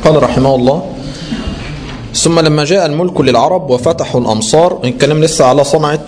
قال رحمه الله ثم لما جاء الملك للعرب وفتحوا الأمصار الكلام لسه على صنعة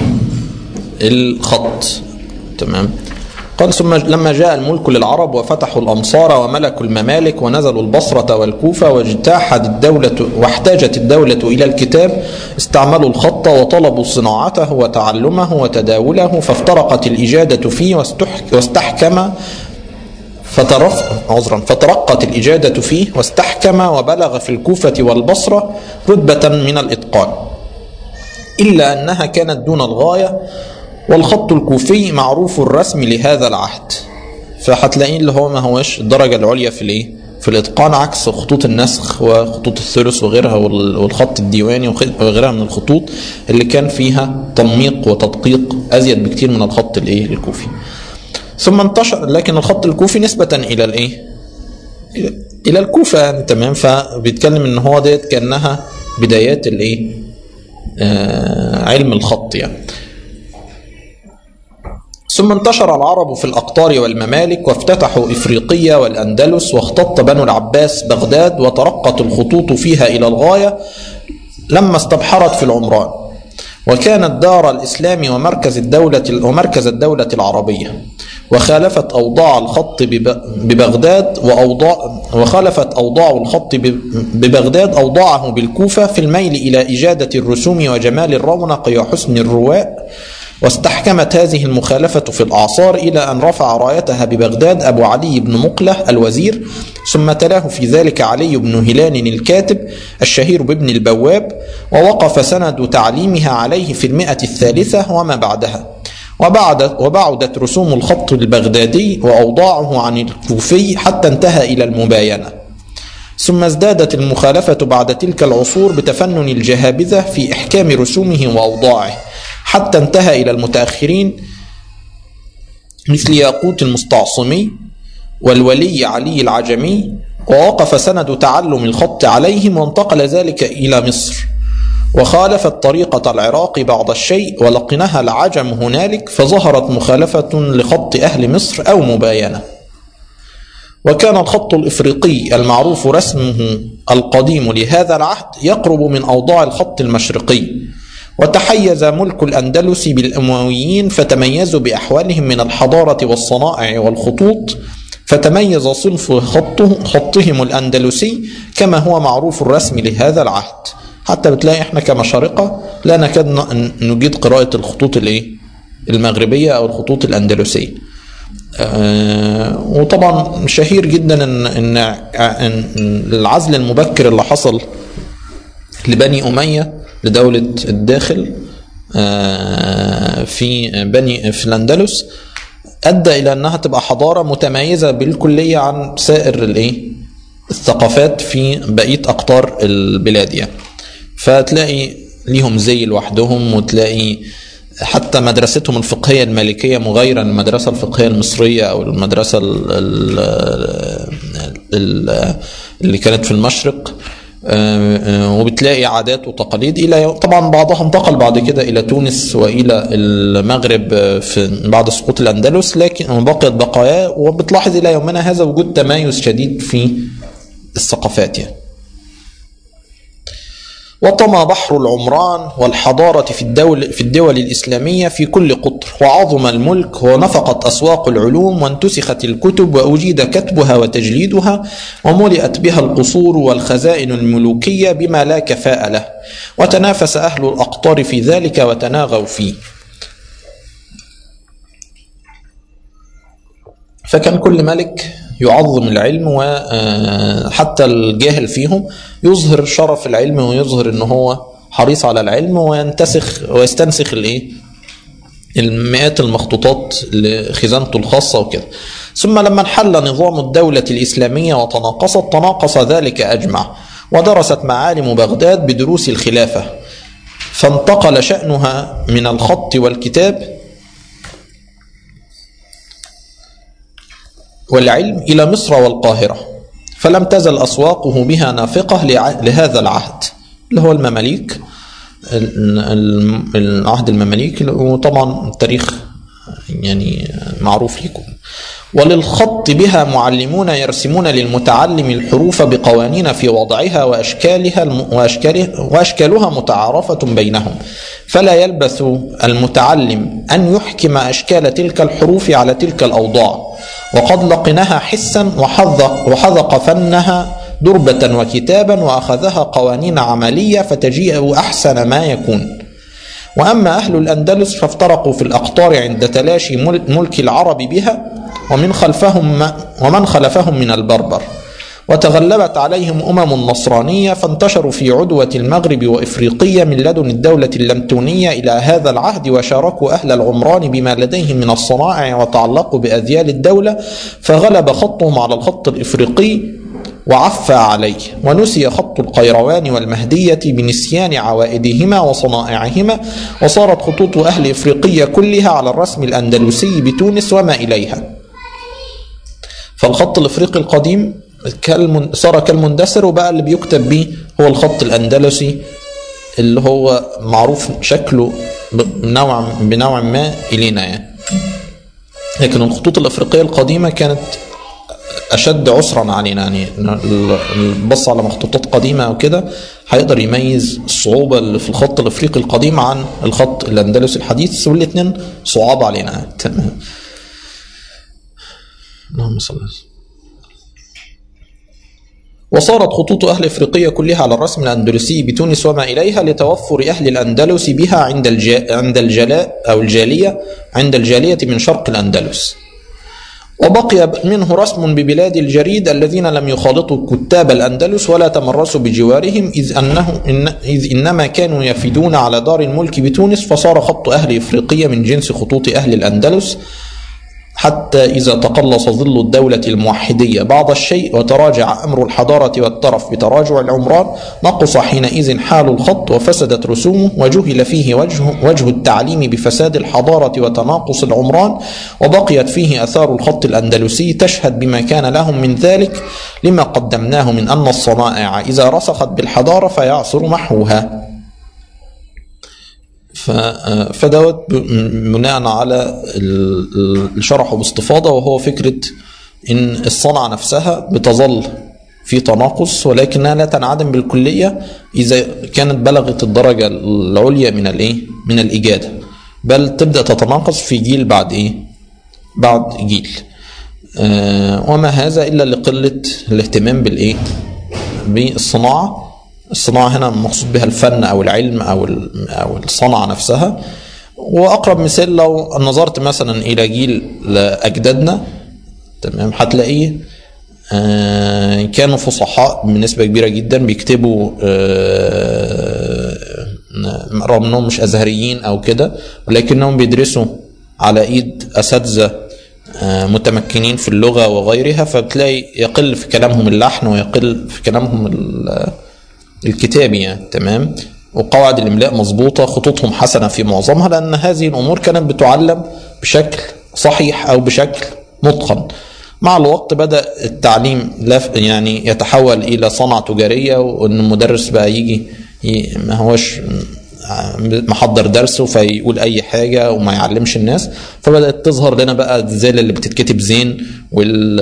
الخط تمام قال ثم لما جاء الملك للعرب وفتحوا الأمصار وملكوا الممالك ونزلوا البصرة والكوفة واجتاحت الدولة واحتاجت الدولة إلى الكتاب استعملوا الخط وطلبوا صناعته وتعلمه وتداوله فافترقت الإجادة فيه واستحك واستحكم فترف عذرا فترقت الإجادة فيه واستحكم وبلغ في الكوفة والبصرة رتبة من الإتقان إلا أنها كانت دون الغاية والخط الكوفي معروف الرسم لهذا العهد فهتلاقيه اللي هو ما هوش الدرجة العليا في الايه في الاتقان عكس خطوط النسخ وخطوط الثلث وغيرها والخط الديواني وغيرها من الخطوط اللي كان فيها تنميق وتدقيق ازيد بكتير من الخط الايه الكوفي ثم انتشر لكن الخط الكوفي نسبة الى الايه الى الكوفة يعني تمام فبيتكلم ان هو ديت كانها بدايات الايه آه علم الخط يعني ثم انتشر العرب في الأقطار والممالك وافتتحوا إفريقية والأندلس واختط بنو العباس بغداد وترقت الخطوط فيها إلى الغاية لما استبحرت في العمران وكانت دار الإسلام ومركز الدولة ومركز الدولة العربية وخالفت أوضاع الخط ببغداد وأوضاع وخالفت أوضاع الخط ببغداد أوضاعه بالكوفة في الميل إلى إجادة الرسوم وجمال الرونق وحسن الرواء واستحكمت هذه المخالفة في الأعصار إلى أن رفع رايتها ببغداد أبو علي بن مقلة الوزير ثم تلاه في ذلك علي بن هلال الكاتب الشهير بابن البواب ووقف سند تعليمها عليه في المئة الثالثة وما بعدها وبعدت, وبعدت رسوم الخط البغدادي وأوضاعه عن الكوفي حتى انتهى إلى المباينة ثم ازدادت المخالفة بعد تلك العصور بتفنن الجهابذة في إحكام رسومه وأوضاعه حتى انتهى إلى المتأخرين مثل ياقوت المستعصمي والولي علي العجمي ووقف سند تعلم الخط عليهم وانتقل ذلك إلى مصر وخالفت طريقة العراق بعض الشيء ولقنها العجم هنالك فظهرت مخالفة لخط أهل مصر أو مباينة وكان الخط الإفريقي المعروف رسمه القديم لهذا العهد يقرب من أوضاع الخط المشرقي وتحيز ملك الأندلس بالأمويين فتميزوا بأحوالهم من الحضارة والصنائع والخطوط فتميز صنف خطه خطهم الأندلسي كما هو معروف الرسم لهذا العهد حتى بتلاقي احنا كمشارقة لا نكاد نجيد قراءة الخطوط الايه المغربية أو الخطوط الأندلسية آه وطبعا شهير جدا ان ان ان العزل المبكر اللي حصل لبني اميه لدوله الداخل آه في بني في الاندلس ادى الى انها تبقى حضاره متميزه بالكليه عن سائر الايه الثقافات في بقيه اقطار البلاد يعني فتلاقي ليهم زي لوحدهم وتلاقي حتى مدرستهم الفقهيه المالكيه مغايره للمدرسه الفقهيه المصريه او المدرسه ال ال اللي كانت في المشرق وبتلاقي عادات وتقاليد الى طبعا بعضها انتقل بعد كده الى تونس والى المغرب في بعد سقوط الاندلس لكن بقيت بقايا وبتلاحظ الى يومنا هذا وجود تمايز شديد في الثقافات يعني. وطمى بحر العمران والحضارة في الدول, في الدول الإسلامية في كل قطر وعظم الملك ونفقت أسواق العلوم وانتسخت الكتب وأجيد كتبها وتجليدها وملئت بها القصور والخزائن الملوكية بما لا كفاء له وتنافس أهل الأقطار في ذلك وتناغوا فيه فكان كل ملك يعظم العلم وحتى الجاهل فيهم يظهر شرف العلم ويظهر ان هو حريص على العلم وينتسخ ويستنسخ الايه المئات المخطوطات لخزانته الخاصة وكده ثم لما انحل نظام الدولة الإسلامية وتناقصت تناقص ذلك أجمع ودرست معالم بغداد بدروس الخلافة فانتقل شأنها من الخط والكتاب والعلم إلى مصر والقاهرة فلم تزل أسواقه بها نافقة لهذا العهد اللي هو المماليك العهد المماليك وطبعا التاريخ يعني معروف لكم وللخط بها معلمون يرسمون للمتعلم الحروف بقوانين في وضعها وأشكالها وأشكالها, وأشكالها متعارفة بينهم فلا يلبث المتعلم أن يحكم أشكال تلك الحروف على تلك الأوضاع وقد لقنها حسا وحذق, وحذق فنها دربة وكتابا وأخذها قوانين عملية فتجيء أحسن ما يكون وأما أهل الأندلس فافترقوا في الأقطار عند تلاشي ملك العرب بها ومن خلفهم ومن خلفهم من البربر وتغلبت عليهم أمم نصرانية فانتشروا في عدوة المغرب وإفريقية من لدن الدولة اللمتونية إلى هذا العهد وشاركوا أهل العمران بما لديهم من الصنائع وتعلقوا بأذيال الدولة فغلب خطهم على الخط الإفريقي وعفى عليه ونسي خط القيروان والمهدية بنسيان عوائدهما وصنائعهما وصارت خطوط أهل إفريقية كلها على الرسم الأندلسي بتونس وما إليها فالخط الإفريقي القديم صار كالمندثر وبقى اللي بيكتب به هو الخط الأندلسي اللي هو معروف شكله بنوع بنوع ما إلينا يعني لكن الخطوط الأفريقية القديمة كانت اشد عسرا علينا يعني البص على مخطوطات قديمه او كده هيقدر يميز الصعوبه اللي في الخط الافريقي القديم عن الخط الاندلسي الحديث والاثنين صعاب علينا تمام اللهم صل وصارت خطوط أهل إفريقيا كلها على الرسم الأندلسي بتونس وما إليها لتوفر أهل الأندلس بها عند عند الجلاء أو الجالية عند الجالية من شرق الأندلس وبقي منه رسم ببلاد الجريد الذين لم يخالطوا كتاب الأندلس ولا تمرسوا بجوارهم إذ, أنه إن إذ إنما كانوا يفدون على دار الملك بتونس فصار خط أهل إفريقيا من جنس خطوط أهل الأندلس حتى إذا تقلص ظل الدولة الموحدية بعض الشيء وتراجع أمر الحضارة والترف بتراجع العمران نقص حينئذ حال الخط وفسدت رسومه وجهل فيه وجه, وجه التعليم بفساد الحضارة وتناقص العمران وبقيت فيه أثار الخط الأندلسي تشهد بما كان لهم من ذلك لما قدمناه من أن الصنائع إذا رسخت بالحضارة فيعصر محوها فدوت بناء على الشرح باستفاضة وهو فكرة إن الصنعة نفسها بتظل في تناقص ولكنها لا تنعدم بالكلية إذا كانت بلغت الدرجة العليا من الإيه؟ من الإجادة بل تبدأ تتناقص في جيل بعد إيه؟ بعد جيل آه وما هذا إلا لقلة الاهتمام بالإيه؟ بالصناعة الصناعة هنا مقصود بها الفن أو العلم أو أو الصنعة نفسها وأقرب مثال لو نظرت مثلا إلى جيل أجدادنا تمام هتلاقيه آه كانوا فصحاء بنسبة كبيرة جدا بيكتبوا آه رغم انهم مش ازهريين او كده ولكنهم بيدرسوا على ايد اساتذه آه متمكنين في اللغه وغيرها فبتلاقي يقل في كلامهم اللحن ويقل في كلامهم الكتابي يعني تمام وقواعد الاملاء مظبوطه خطوطهم حسنه في معظمها لان هذه الامور كانت بتعلم بشكل صحيح او بشكل متقن مع الوقت بدا التعليم يعني يتحول الى صنعه تجاريه وان المدرس بقى يجي ما هوش محضر درسه فيقول اي حاجه وما يعلمش الناس فبدات تظهر لنا بقى الزال اللي بتتكتب زين وال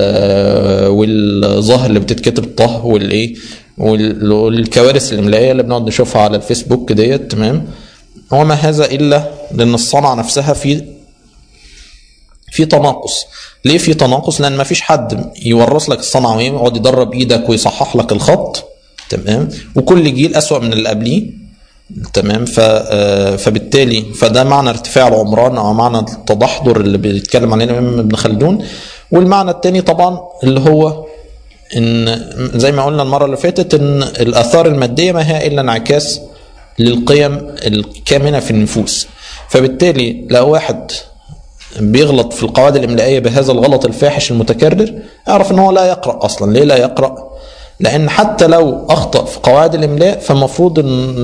والظهر اللي بتتكتب طه والايه والكوارث الاملائيه اللي بنقعد نشوفها على الفيسبوك ديت تمام وما هذا الا لان الصنعه نفسها في في تناقص ليه في تناقص لان ما فيش حد يورث لك الصنعه ويقعد يدرب ايدك ويصحح لك الخط تمام وكل جيل اسوا من اللي قبليه تمام ف فبالتالي فده معنى ارتفاع العمران او معنى التدحضر اللي بيتكلم عليه الامام ابن خلدون والمعنى الثاني طبعا اللي هو ان زي ما قلنا المره اللي فاتت ان الاثار الماديه ما هي الا انعكاس للقيم الكامنه في النفوس فبالتالي لو واحد بيغلط في القواعد الاملائيه بهذا الغلط الفاحش المتكرر اعرف ان هو لا يقرا اصلا ليه لا يقرا لان حتى لو اخطا في قواعد الاملاء فالمفروض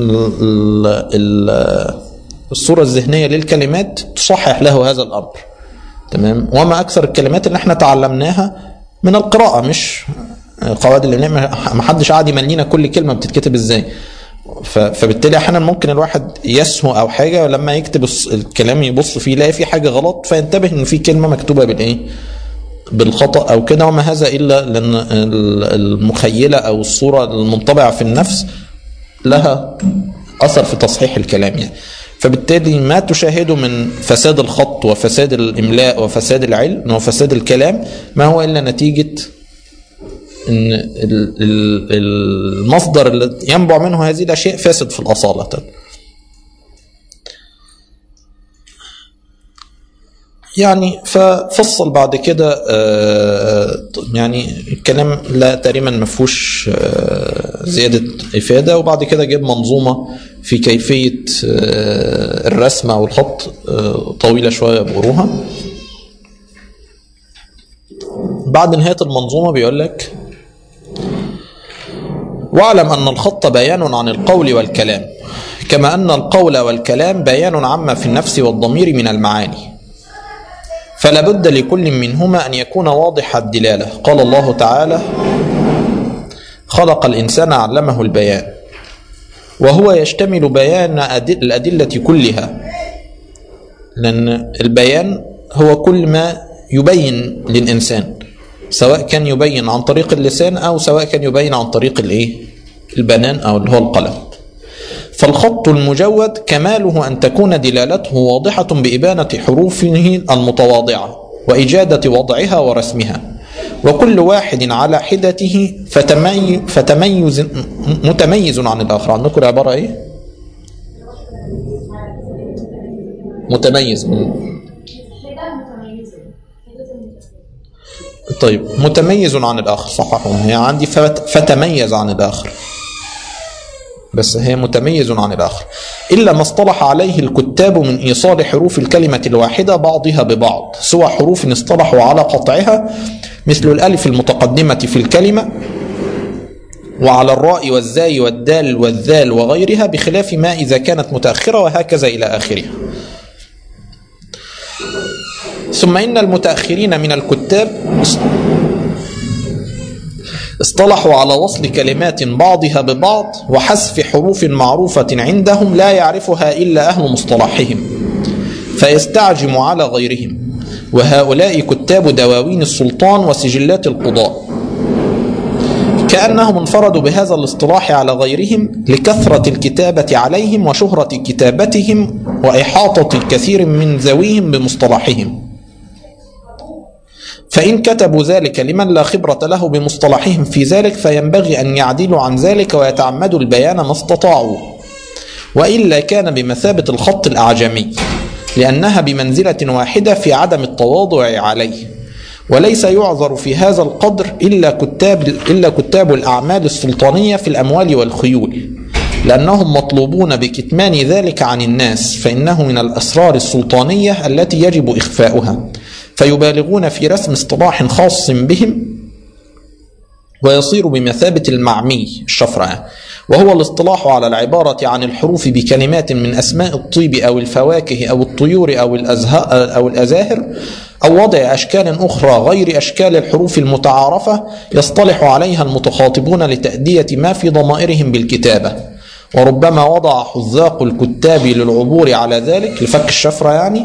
ان الصوره الذهنيه للكلمات تصحح له هذا الامر تمام وما اكثر الكلمات اللي احنا تعلمناها من القراءه مش قواعد الاملاء ما حدش قاعد يملينا كل كلمه بتتكتب ازاي ف- فبالتالي احيانا ممكن الواحد يسهو او حاجه ولما يكتب الص- الكلام يبص فيه يلاقي في حاجه غلط فينتبه ان في كلمه مكتوبه بالايه؟ بالخطا او كده وما هذا الا لان ال- المخيله او الصوره المنطبعه في النفس لها اثر في تصحيح الكلام يعني فبالتالي ما تشاهده من فساد الخط وفساد الاملاء وفساد العلم وفساد الكلام ما هو الا نتيجه ان ال- ال- المصدر اللي ينبع منه هذه الاشياء فاسد في الاصاله يعني ففصل بعد كده آه، يعني الكلام لا تقريبا ما فيهوش آه، زياده افاده وبعد كده جاب منظومه في كيفيه آه، الرسم او الخط آه، طويله شويه بقروها بعد نهايه المنظومه بيقول لك واعلم ان الخط بيان عن القول والكلام كما ان القول والكلام بيان عما في النفس والضمير من المعاني فلا بد لكل منهما ان يكون واضح الدلاله قال الله تعالى خلق الانسان علمه البيان وهو يشتمل بيان أدل- الادله كلها لان البيان هو كل ما يبين للانسان سواء كان يبين عن طريق اللسان او سواء كان يبين عن طريق الايه البنان او اللي هو القلم فالخط المجود كماله ان تكون دلالته واضحه بابانه حروفه المتواضعه واجاده وضعها ورسمها وكل واحد على حدته فتمي فتميز متميز عن الاخر عندكم العباره ايه متميز حدة متميزة حدة متميزة طيب متميز عن الاخر صححوا هي عندي فت فتميز عن الاخر بس هي متميز عن الاخر الا ما اصطلح عليه الكتاب من ايصال حروف الكلمه الواحده بعضها ببعض سوى حروف اصطلحوا على قطعها مثل الالف المتقدمه في الكلمه وعلى الراء والزاي والدال والذال وغيرها بخلاف ما اذا كانت متاخره وهكذا الى اخرها ثم إن المتأخرين من الكتاب اصطلحوا على وصل كلمات بعضها ببعض وحذف حروف معروفة عندهم لا يعرفها إلا أهل مصطلحهم فيستعجم على غيرهم وهؤلاء كتاب دواوين السلطان وسجلات القضاء كأنهم انفردوا بهذا الاصطلاح على غيرهم لكثرة الكتابة عليهم وشهرة كتابتهم وإحاطة كثير من ذويهم بمصطلحهم فإن كتبوا ذلك لمن لا خبرة له بمصطلحهم في ذلك فينبغي أن يعدلوا عن ذلك ويتعمدوا البيان ما استطاعوا وإلا كان بمثابة الخط الأعجمي لأنها بمنزلة واحدة في عدم التواضع عليه وليس يعذر في هذا القدر إلا كتاب إلا كتاب الأعمال السلطانية في الأموال والخيول لأنهم مطلوبون بكتمان ذلك عن الناس فإنه من الأسرار السلطانية التي يجب إخفاؤها فيبالغون في رسم اصطلاح خاص بهم ويصير بمثابة المعمي الشفرة يعني. وهو الاصطلاح على العبارة عن الحروف بكلمات من أسماء الطيب أو الفواكه أو الطيور أو الأزهاء أو الأزاهر أو وضع أشكال أخرى غير أشكال الحروف المتعارفة يصطلح عليها المتخاطبون لتأدية ما في ضمائرهم بالكتابة وربما وضع حذاق الكتاب للعبور على ذلك لفك الشفرة يعني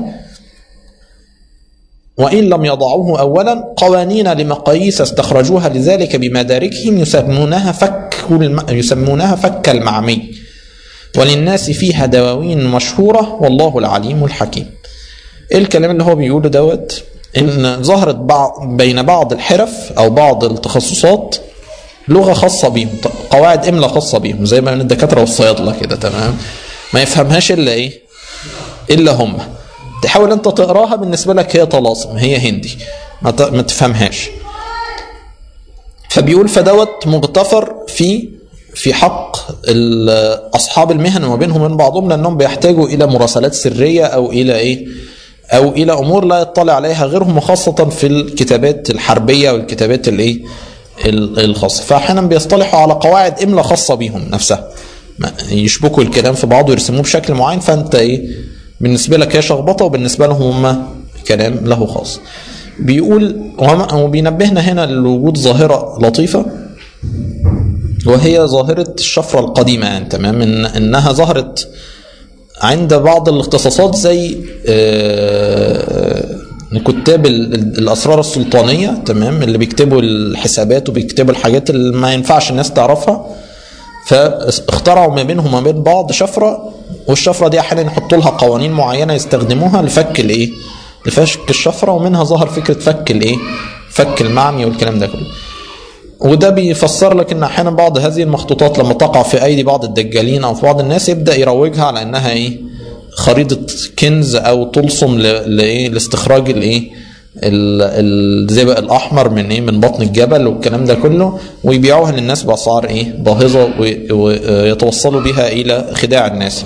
وإن لم يضعوه أولا قوانين لمقاييس استخرجوها لذلك بمداركهم يسمونها فك الم... يسمونها فك المعمي وللناس فيها دواوين مشهورة والله العليم الحكيم إيه الكلام اللي هو بيقوله دوت إن ظهرت بعض بين بعض الحرف أو بعض التخصصات لغة خاصة بيهم قواعد إملاء خاصة بيهم زي ما الدكاترة والصيادلة كده تمام ما يفهمهاش إلا إيه إلا هم تحاول انت تقراها بالنسبه لك هي طلاسم هي هندي ما ت- ما تفهمهاش فبيقول فدوت مغتفر في في حق ال- اصحاب المهن وما بينهم من بعضهم لانهم بيحتاجوا الى مراسلات سريه او الى ايه او الى امور لا يطلع عليها غيرهم وخاصه في الكتابات الحربيه والكتابات الايه ال- الخاصه فاحيانا بيصطلحوا على قواعد املا خاصه بيهم نفسها ما- يشبكوا الكلام في بعض ويرسموه بشكل معين فانت ايه بالنسبه لك هي شخبطه وبالنسبه لهم هم كلام له خاص بيقول وما- وبينبهنا هنا لوجود ظاهره لطيفه وهي ظاهرة الشفرة القديمة يعني تمام إن إنها ظهرت عند بعض الاختصاصات زي آه، كتاب ال- ال- الأسرار السلطانية تمام اللي بيكتبوا الحسابات وبيكتبوا الحاجات اللي ما ينفعش الناس تعرفها فاخترعوا ما بينهم وما بين بعض شفرة والشفرة دي أحيانا يحطوا لها قوانين معينة يستخدموها لفك الإيه؟ لفك الشفرة ومنها ظهر فكرة فك الإيه؟ فك المعمي والكلام ده كله. وده بيفسر لك ان احيانا بعض هذه المخطوطات لما تقع في ايدي بعض الدجالين او في بعض الناس يبدا يروجها على انها ايه خريطه كنز او طلسم ل- لايه لاستخراج الايه ال- الزئبق الاحمر من ايه من بطن الجبل والكلام ده كله ويبيعوها للناس باسعار ايه باهظه وي- ويتوصلوا بها الى خداع الناس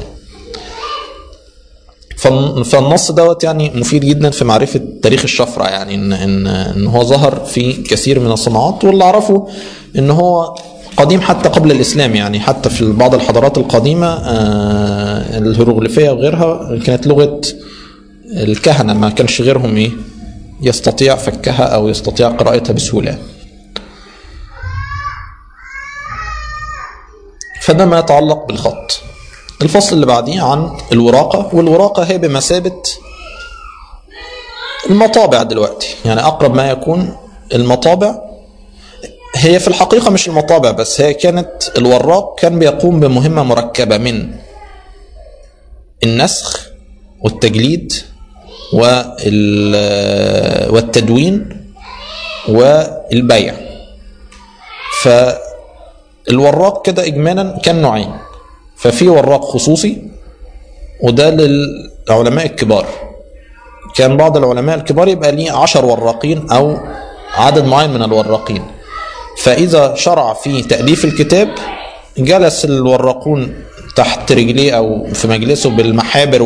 فالن- فالنص دوت يعني مفيد جدا في معرفه تاريخ الشفره يعني ان ان ان هو ظهر في كثير من الصناعات واللي اعرفه ان هو قديم حتى قبل الاسلام يعني حتى في بعض الحضارات القديمه آه، الهيروغليفيه وغيرها كانت لغه الكهنه ما كانش غيرهم ايه يستطيع فكها او يستطيع قراءتها بسهوله فده ما يتعلق بالخط الفصل اللي بعديه عن الوراقة والوراقة هي بمثابة المطابع دلوقتي يعني أقرب ما يكون المطابع هي في الحقيقة مش المطابع بس هي كانت الوراق كان بيقوم بمهمة مركبة من النسخ والتجليد وال- والتدوين والبيع فالوراق كده إجمالا كان نوعين ففي وراق خصوصي وده للعلماء الكبار كان بعض العلماء الكبار يبقى ليه عشر وراقين أو عدد معين من الوراقين فإذا شرع في تأليف الكتاب جلس الوراقون تحت رجليه أو في مجلسه بالمحابر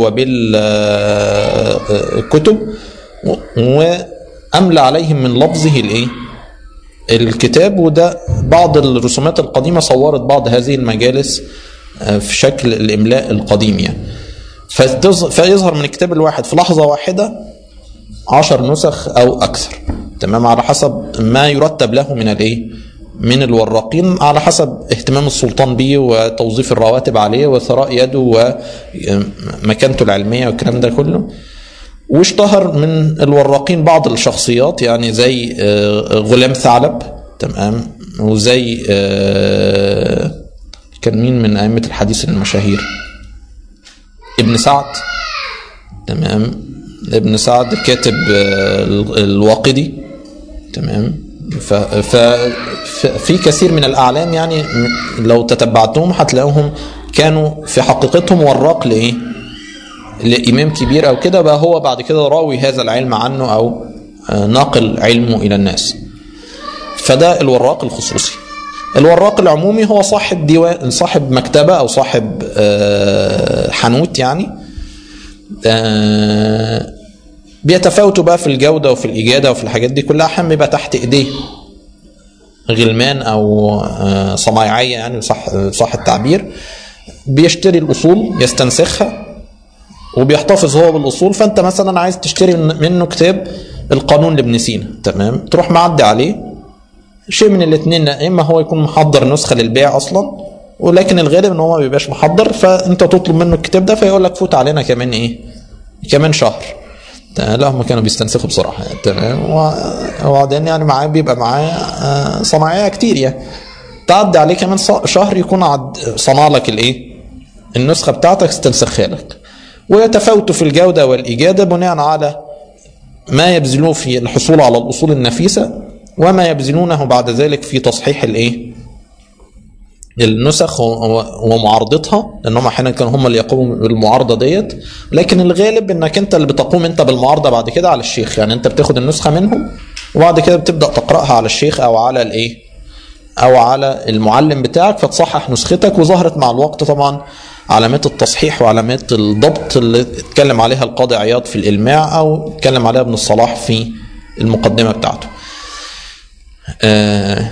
وبالكتب وأملى عليهم من لفظه الإيه؟ الكتاب وده بعض الرسومات القديمة صورت بعض هذه المجالس آه، في شكل الإملاء القديم يعني فتظ- فيظهر من الكتاب الواحد في لحظة واحدة عشر نسخ أو أكثر تمام على حسب ما يرتب له من الإيه من الوراقين على حسب اهتمام السلطان به وتوظيف الرواتب عليه وثراء يده ومكانته العلمية والكلام ده كله واشتهر من الوراقين بعض الشخصيات يعني زي آه، غلام ثعلب تمام وزي آه، كان مين من أئمة الحديث المشاهير ابن سعد تمام ابن سعد كاتب آه، الواقدي تمام ف ف ف- في كثير من الاعلام يعني م- لو تتبعتهم هتلاقوهم كانوا في حقيقتهم وراق لايه؟ لامام كبير او كده بقى هو بعد كده راوي هذا العلم عنه او آه، ناقل علمه الى الناس. فده الوراق الخصوصي. الوراق العمومي هو صاحب ديوان صاحب مكتبه او صاحب آه، حانوت يعني آه، بيتفاوتوا بقى في الجوده وفي الاجاده وفي الحاجات دي كلها احيانا بيبقى تحت ايديه غلمان او آه، صنايعيه يعني صح صح التعبير بيشتري الاصول يستنسخها وبيحتفظ هو بالاصول فانت مثلا عايز تشتري من- منه كتاب القانون لابن سينا تمام تروح معدي عليه شيء من الاثنين اما هو يكون محضر نسخه للبيع اصلا ولكن الغالب ان هو ما بيبقاش محضر فانت تطلب منه الكتاب ده فيقول لك فوت علينا كمان ايه كمان شهر تمام، لا هم كانوا بيستنسخوا بسرعه يعني تمام و- وبعدين يعني معاه بيبقى معاه آه، صناعيه كتير يعني تعدي عليه كمان ص- شهر يكون عد صنع لك الايه النسخه بتاعتك استنسخها لك ويتفاوتوا في الجوده والاجاده بناء على ما يبذلوه في الحصول على الاصول النفيسه وما يبذلونه بعد ذلك في تصحيح الايه النسخ و- و- ومعارضتها لانهم احيانا كانوا هم اللي يقوموا بالمعارضه ديت لكن الغالب انك انت اللي بتقوم انت بالمعارضه بعد كده على الشيخ يعني انت بتاخد النسخه منهم وبعد كده بتبدا تقراها على الشيخ او على الايه او على المعلم بتاعك فتصحح نسختك وظهرت مع الوقت طبعا علامات التصحيح وعلامات الضبط اللي اتكلم عليها القاضي عياض في الالماع او اتكلم عليها ابن الصلاح في المقدمه بتاعته. آه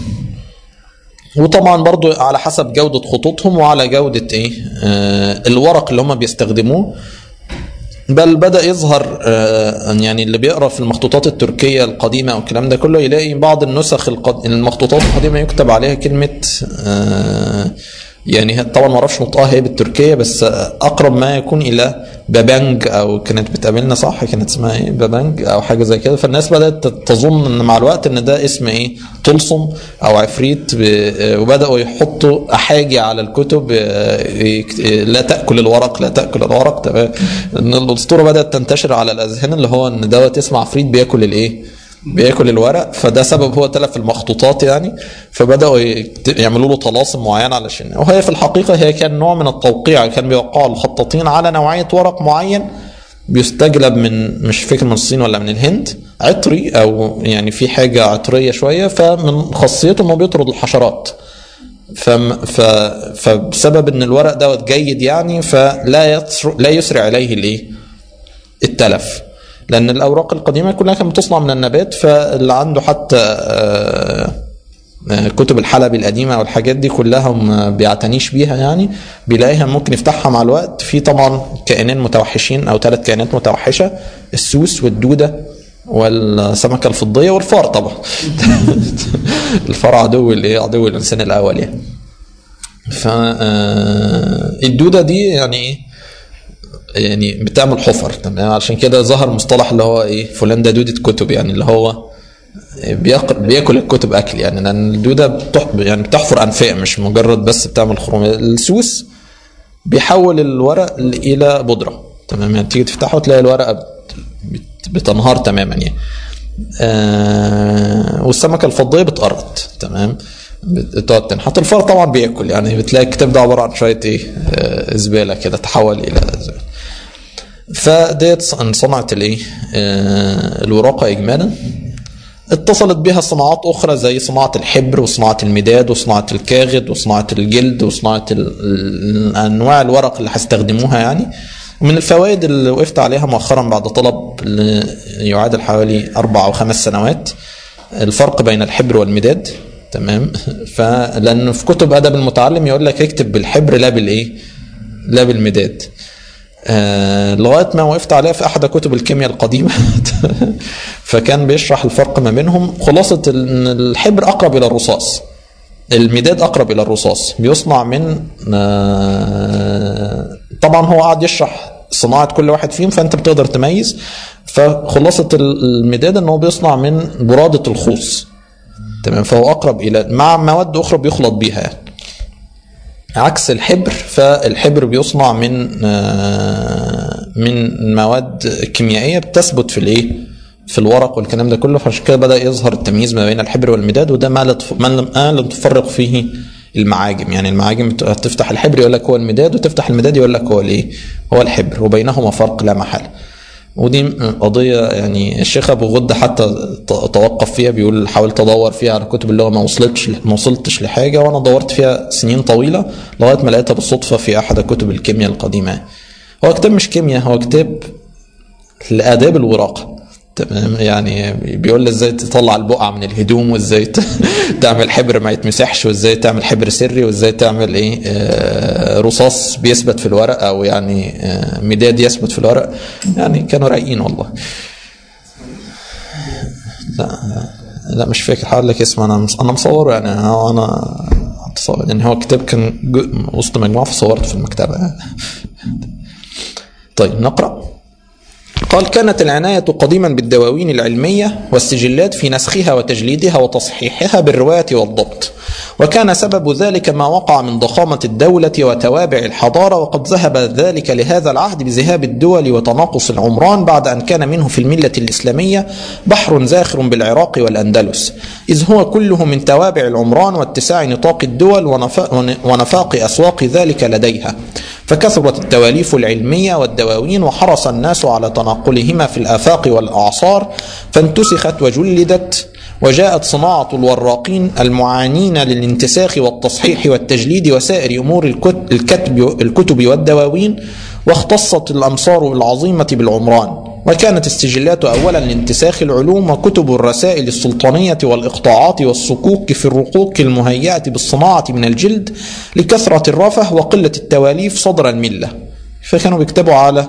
وطبعا برضو على حسب جودة خطوطهم وعلى جودة ايه آه الورق اللي هم بيستخدموه بل بدا يظهر آه، يعني اللي بيقرا في المخطوطات التركيه القديمه والكلام ده كله يلاقي بعض النسخ القد... المخطوطات القديمه يكتب عليها كلمه آه، يعني هي- طبعا ما اعرفش نطقها هي بالتركيه بس اقرب ما يكون الى بابانج او كانت بتقابلنا صح كانت اسمها ايه بابانج او حاجه زي كده فالناس بدات تظن ان مع الوقت ان ده اسم ايه طلسم او عفريت ب- وبداوا يحطوا احاجي على الكتب آه، يكت- لا تاكل الورق لا تاكل الورق تمام ان الاسطوره بدات تنتشر على الاذهان اللي هو ان دوت اسم عفريت بياكل الايه بياكل الورق فده سبب هو تلف المخطوطات يعني فبداوا يكت- يعملوا له طلاسم معينه علشان وهي في الحقيقه هي كان نوع من التوقيع كان بيوقعوا الخطاطين على نوعيه ورق معين بيستجلب من مش فاكر من الصين ولا من الهند عطري او يعني في حاجه عطريه شويه فمن خاصيته انه بيطرد الحشرات فم ف فبسبب ان الورق دوت جيد يعني فلا يسرع لا يسرع اليه الايه؟ التلف لان الاوراق القديمه كلها كانت بتصنع من النبات فاللي عنده حتى آه، آه، كتب الحلبي القديمه والحاجات دي كلها ما بيعتنيش بيها يعني بيلاقيها ممكن يفتحها مع الوقت في طبعا كائنين متوحشين او ثلاث كائنات متوحشه السوس والدوده والسمكه الفضيه والفار طبعا الفار عدو الايه عدو الانسان الاول يعني فالدوده دي يعني ايه يعني بتعمل حفر تمام عشان كده ظهر مصطلح اللي هو ايه فلان ده دوده كتب يعني اللي هو بياكل بياكل الكتب اكل يعني لان الدوده بتح يعني بتحفر انفاق مش مجرد بس بتعمل خروم السوس بيحول الورق الى بودره تمام يعني تيجي تفتحه تلاقي الورقه بت- بت- بتنهار تماما يعني آه والسمكه الفضيه بتقرط تمام بتقعد تنحط الفار طبعا بياكل يعني بتلاقي الكتاب ده عباره عن شويه ايه آه زباله كده تحول الى زبالة. فديت صنعت الايه آه الوراقه اجمالا اتصلت بها صناعات اخرى زي صناعه الحبر وصناعه المداد وصناعه الكاغد وصناعه الجلد وصناعه ال- ال- انواع الورق اللي هيستخدموها يعني من الفوائد اللي وقفت عليها مؤخرا بعد طلب ل- يعادل حوالي اربع او خمس سنوات الفرق بين الحبر والمداد تمام فلان في كتب ادب المتعلم يقول لك اكتب بالحبر لا بالايه لا بالمداد آه لغايه ما وقفت عليها في احد كتب الكيمياء القديمه فكان بيشرح الفرق ما بينهم خلاصه ان الحبر اقرب الى الرصاص المداد اقرب الى الرصاص بيصنع من آه طبعا هو قعد يشرح صناعه كل واحد فيهم فانت بتقدر تميز فخلاصه المداد ان هو بيصنع من براده الخوص تمام فهو اقرب الى مع مواد اخرى بيخلط بيها يعني. عكس الحبر فالحبر بيصنع من آه، من مواد كيميائيه بتثبت في الايه في الورق والكلام ده كله فعشان كده بدا يظهر التمييز ما بين الحبر والمداد وده ما لا تف- ما لم ما لم تفرق فيه المعاجم يعني المعاجم بت- تفتح الحبر يقول لك هو المداد وتفتح المداد يقول لك هو الايه هو الحبر وبينهما فرق لا محاله ودي قضية يعني الشيخ أبو غدة حتى ت- توقف فيها بيقول حاولت أدور فيها على كتب اللي هو ما وصلتش ما وصلتش لحاجة وأنا دورت فيها سنين طويلة لغاية ما لقيتها بالصدفة في أحد كتب الكيمياء القديمة هو كتاب مش كيمياء هو كتاب لآداب الوراقة تمام يعني بيقول لي ازاي تطلع البقعة من الهدوم وازاي ت- تعمل حبر ما يتمسحش وازاي تعمل حبر سري وازاي تعمل ايه آه، رصاص بيثبت في الورق او يعني آه، مداد يثبت في الورق يعني كانوا رايقين والله لا لا مش فاكر هقول لك اسمه انا مص- انا مصوره يعني هو انا متصور يعني هو كتاب كان جو- وسط مجموعه فصورته في المكتبه طيب نقرأ قال كانت العناية قديما بالدواوين العلمية والسجلات في نسخها وتجليدها وتصحيحها بالرواية والضبط وكان سبب ذلك ما وقع من ضخامة الدولة وتوابع الحضارة وقد ذهب ذلك لهذا العهد بذهاب الدول وتناقص العمران بعد أن كان منه في الملة الإسلامية بحر زاخر بالعراق والأندلس إذ هو كله من توابع العمران واتساع نطاق الدول ونفا- ونفاق أسواق ذلك لديها فكثرت التواليف العلمية والدواوين وحرص الناس على تناقلهما في الآفاق والأعصار فانتسخت وجلدت وجاءت صناعة الوراقين المعانين للانتساخ والتصحيح والتجليد وسائر أمور الكت- الكتب, الكتب والدواوين واختصت الأمصار العظيمة بالعمران وكانت السجلات أولا لانتساخ العلوم وكتب الرسائل السلطانية والإقطاعات والصكوك في الرقوق المهيئة بالصناعة من الجلد لكثرة الرفه وقلة التواليف صدر الملة فكانوا بيكتبوا على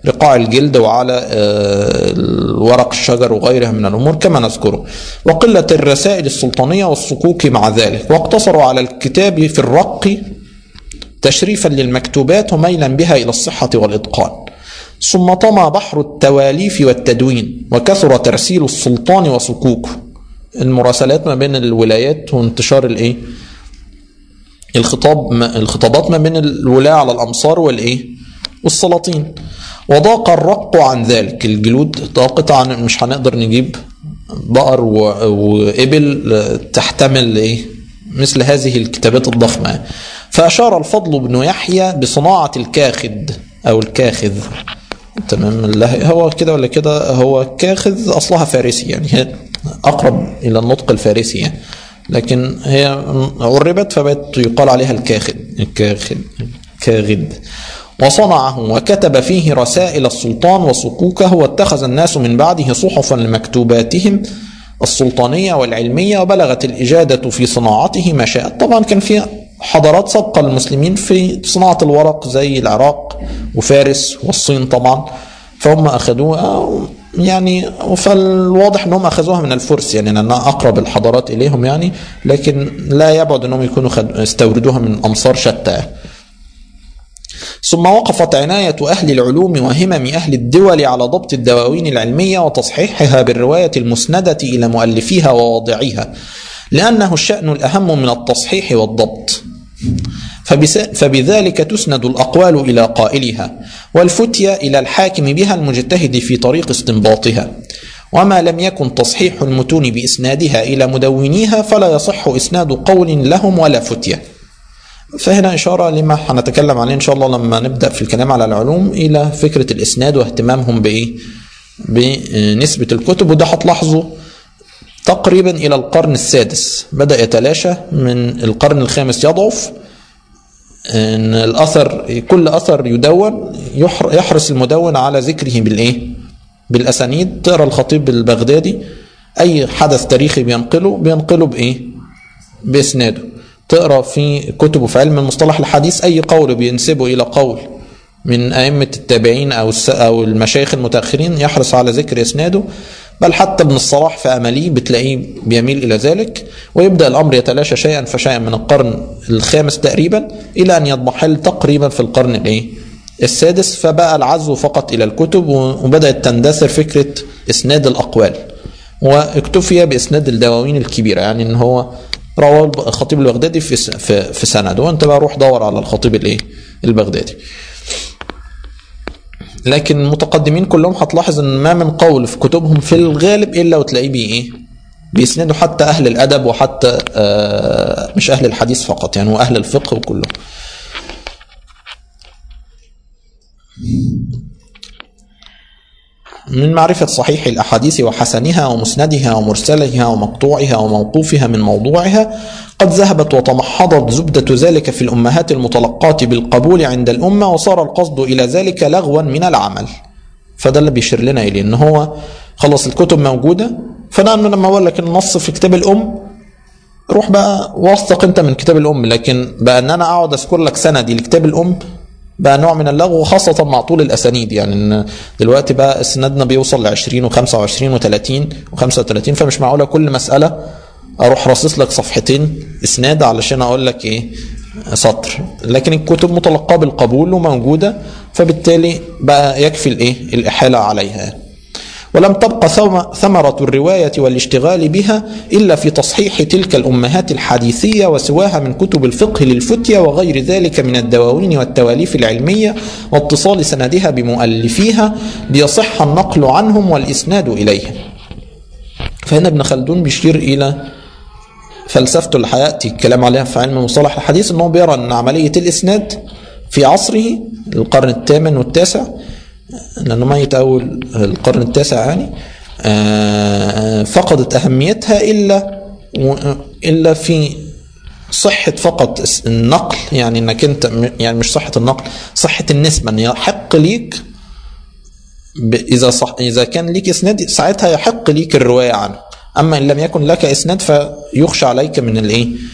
رقاع الجلد وعلى آه، ورق الشجر وغيرها من الأمور كما نذكره وقلة الرسائل السلطانية والصكوك مع ذلك واقتصروا على الكتاب في الرق تشريفا للمكتوبات وميلا بها إلى الصحة والإتقان ثم طمى بحر التواليف والتدوين وكثر ترسيل السلطان وصكوكه المراسلات ما بين الولايات وانتشار الايه الخطاب الخطابات ما بين الولاة على الأمصار والإيه والسلاطين وضاق الرق عن ذلك الجلود ضاقت عن مش هنقدر نجيب بقر و- وإبل تحتمل إيه مثل هذه الكتابات الضخمة فأشار الفضل بن يحيى بصناعة الكاخد أو الكاخذ تمام الله هو كده ولا كده هو كاخذ أصلها فارسي يعني هي أقرب إلى النطق الفارسي يعني لكن هي عربت فبقت يقال عليها الكاخد الكاخد كاغد وصنعه وكتب فيه رسائل السلطان وصكوكه واتخذ الناس من بعده صحفا لمكتوباتهم السلطانية والعلمية وبلغت الإجادة في صناعته ما شاءت طبعا كان في حضارات سابقة للمسلمين في صناعة الورق زي العراق وفارس والصين طبعا فهم أخذوها يعني فالواضح انهم اخذوها من الفرس يعني لانها اقرب الحضارات اليهم يعني لكن لا يبعد انهم يكونوا خد- استوردوها من امصار شتى ثم وقفت عناية أهل العلوم وهمم أهل الدول على ضبط الدواوين العلمية وتصحيحها بالرواية المسندة إلى مؤلفيها وواضعيها لأنه الشأن الأهم من التصحيح والضبط فبس- فبذلك تسند الأقوال إلى قائلها والفتية إلى الحاكم بها المجتهد في طريق استنباطها وما لم يكن تصحيح المتون بإسنادها إلى مدونيها فلا يصح إسناد قول لهم ولا فتية فهنا إشارة لما هنتكلم عليه إن شاء الله لما نبدأ في الكلام على العلوم إلى فكرة الإسناد واهتمامهم بإيه بنسبة الكتب وده هتلاحظوا تقريبا إلى القرن السادس بدأ يتلاشى من القرن الخامس يضعف ان الاثر كل اثر يدون يحر- يحرص المدون على ذكره بالايه بالاسانيد تقرا الخطيب البغدادي اي حدث تاريخي بينقله بينقله بايه باسناده تقرا في كتبه في علم المصطلح الحديث اي قول بينسبه الى قول من ائمه التابعين او الس- او المشايخ المتاخرين يحرص على ذكر اسناده بل حتى ابن الصلاح في امليه بتلاقيه بيميل الى ذلك ويبدا الامر يتلاشى شيئا فشيئا من القرن الخامس تقريبا الى ان يضمحل تقريبا في القرن الايه السادس فبقى العزو فقط الى الكتب وبدات تندثر فكره اسناد الاقوال واكتفي باسناد الدواوين الكبيره يعني ان هو رواه الخطيب البغدادي في س- في في سند وانت بقى روح دور على الخطيب الايه البغدادي لكن المتقدمين كلهم هتلاحظ ان ما من قول في كتبهم في الغالب الا وتلاقيه بيه ايه بيسندوا حتى اهل الادب وحتى آه مش اهل الحديث فقط يعني واهل الفقه وكله من معرفة صحيح الأحاديث وحسنها ومسندها ومرسلها ومقطوعها وموقوفها من موضوعها قد ذهبت وتمحضت زبدة ذلك في الأمهات المتلقاة بالقبول عند الأمة وصار القصد إلى ذلك لغوا من العمل فده اللي بيشير لنا إليه إن هو خلاص الكتب موجودة فأنا لما أقول لك النص في كتاب الأم روح بقى واثق انت من كتاب الام لكن بقى ان انا اقعد اذكر لك سندي لكتاب الام بقى نوع من اللغو خاصة مع طول الأسانيد يعني إن دلوقتي بقى اسنادنا بيوصل ل 20 و25 و30 و35 فمش معقولة كل مسألة أروح راصص لك صفحتين إسناد علشان أقول لك إيه سطر لكن الكتب متلقاة بالقبول وموجودة فبالتالي بقى يكفي الإيه الإحالة عليها ولم تبق ثم- ثمرة الرواية والاشتغال بها إلا في تصحيح تلك الأمهات الحديثية وسواها من كتب الفقه للفتية وغير ذلك من الدواوين والتواليف العلمية واتصال سندها بمؤلفيها ليصح النقل عنهم والإسناد إليهم فهنا ابن خلدون بيشير إلى فلسفته اللي هياتي الكلام عليها في علم مصطلح الحديث انه بيرى ان عمليه الاسناد في عصره القرن الثامن والتاسع لانه ميت اول القرن التاسع يعني آه، فقدت اهميتها الا و- الا في صحة فقط الس- النقل يعني انك انت م- يعني مش صحة النقل صحة النسبة ان يحق ليك ب- اذا صح اذا كان ليك اسناد ساعتها يحق ليك الروايه عنه اما ان لم يكن لك اسناد فيخشى عليك من الايه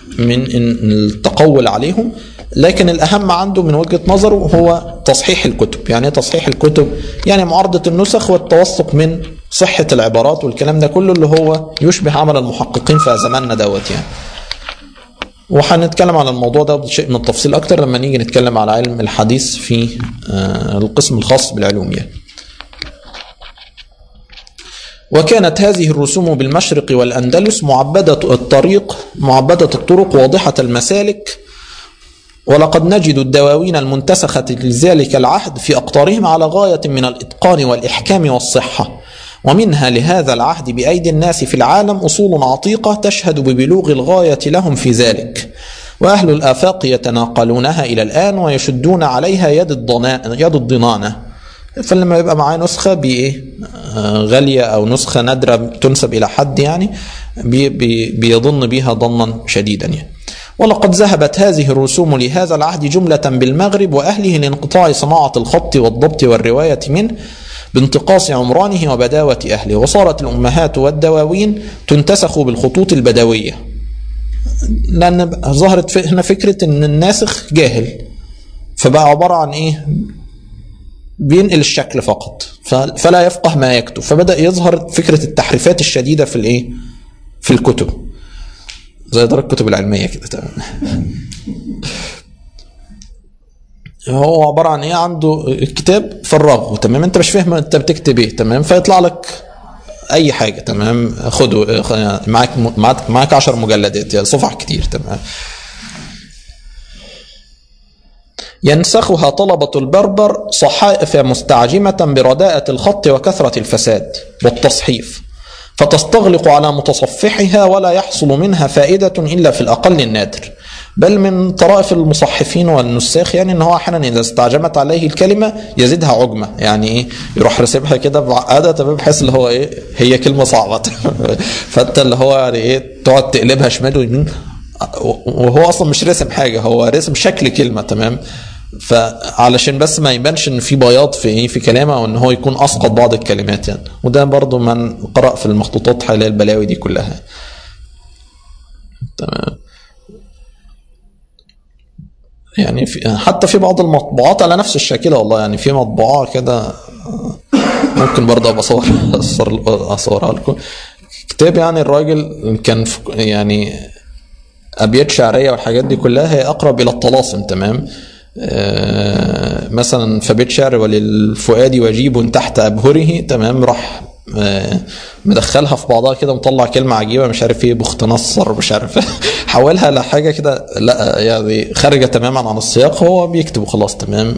من إن- التقول عليهم لكن الأهم عنده من وجهة نظره هو تصحيح الكتب يعني إيه تصحيح الكتب يعني معارضة النسخ والتوثق من صحة العبارات والكلام ده كله اللي هو يشبه عمل المحققين في زماننا دوت يعني وهنتكلم على الموضوع ده بشيء من التفصيل اكتر لما نيجي نتكلم على علم الحديث في آه، القسم الخاص بالعلوم يعني. وكانت هذه الرسوم بالمشرق والأندلس معبدة الطريق معبدة الطرق واضحة المسالك ولقد نجد الدواوين المنتسخة لذلك العهد في أقطارهم على غاية من الإتقان والإحكام والصحة ومنها لهذا العهد بأيدي الناس في العالم أصول عتيقة تشهد ببلوغ الغاية لهم في ذلك وأهل الآفاق يتناقلونها إلى الآن ويشدون عليها يد, الضنا... يد الضنانة فلما يبقى معاه نسخة بإيه آه، غالية أو نسخة نادرة تنسب إلى حد يعني بي بي بيظن بها ظنا شديدا يعني ولقد ذهبت هذه الرسوم لهذا العهد جملة بالمغرب وأهله لانقطاع صناعة الخط والضبط والرواية منه بانتقاص عمرانه وبداوة أهله وصارت الأمهات والدواوين تنتسخ بالخطوط البدوية لأن ظهرت في- هنا فكرة أن الناسخ جاهل فبقى عبارة عن إيه بينقل الشكل فقط ف- فلا يفقه ما يكتب فبدأ يظهر فكرة التحريفات الشديدة في الإيه في الكتب زي دار الكتب العلمية كده تمام هو عبارة عن ايه عنده الكتاب فرغه تمام انت مش فاهم انت بتكتب ايه تمام فيطلع لك اي حاجة تمام خده خ- معاك معاك معاك 10 مجلدات يعني صفح كتير تمام ينسخها طلبة البربر صحائف مستعجمة برداءة الخط وكثرة الفساد والتصحيف فتستغلق على متصفحها ولا يحصل منها فائدة إلا في الأقل النادر بل من طرائف المصحفين والنساخ يعني ان هو احيانا اذا استعجمت عليه الكلمه يزيدها عجمه يعني ايه يروح راسمها كده بعقده تمام بحيث اللي هو ايه هي كلمه صعبه فانت اللي هو يعني ايه تقعد تقلبها شمال ويمين وهو اصلا مش راسم حاجه هو راسم شكل كلمه تمام فعلشان بس ما يبانش ان في بياض في ايه في كلامه او ان هو يكون اسقط بعض الكلمات يعني وده برضو من قرأ في المخطوطات حوالي البلاوي دي كلها تمام يعني في حتى في بعض المطبوعات على نفس الشاكله والله يعني في مطبوعه كده ممكن برضه ابقى اصور أصور- اصورها لكم كتاب يعني الراجل كان في يعني ابيات شعريه والحاجات دي كلها هي اقرب الى الطلاسم تمام آه، مثلا فبيت شعر وللفؤاد وجيب تحت ابهره تمام راح آه، مدخلها في بعضها كده مطلع كلمه عجيبه مش عارف ايه بخت نصر مش عارف حولها لحاجه كده لا يعني خارجه تماما عن السياق هو بيكتب وخلاص تمام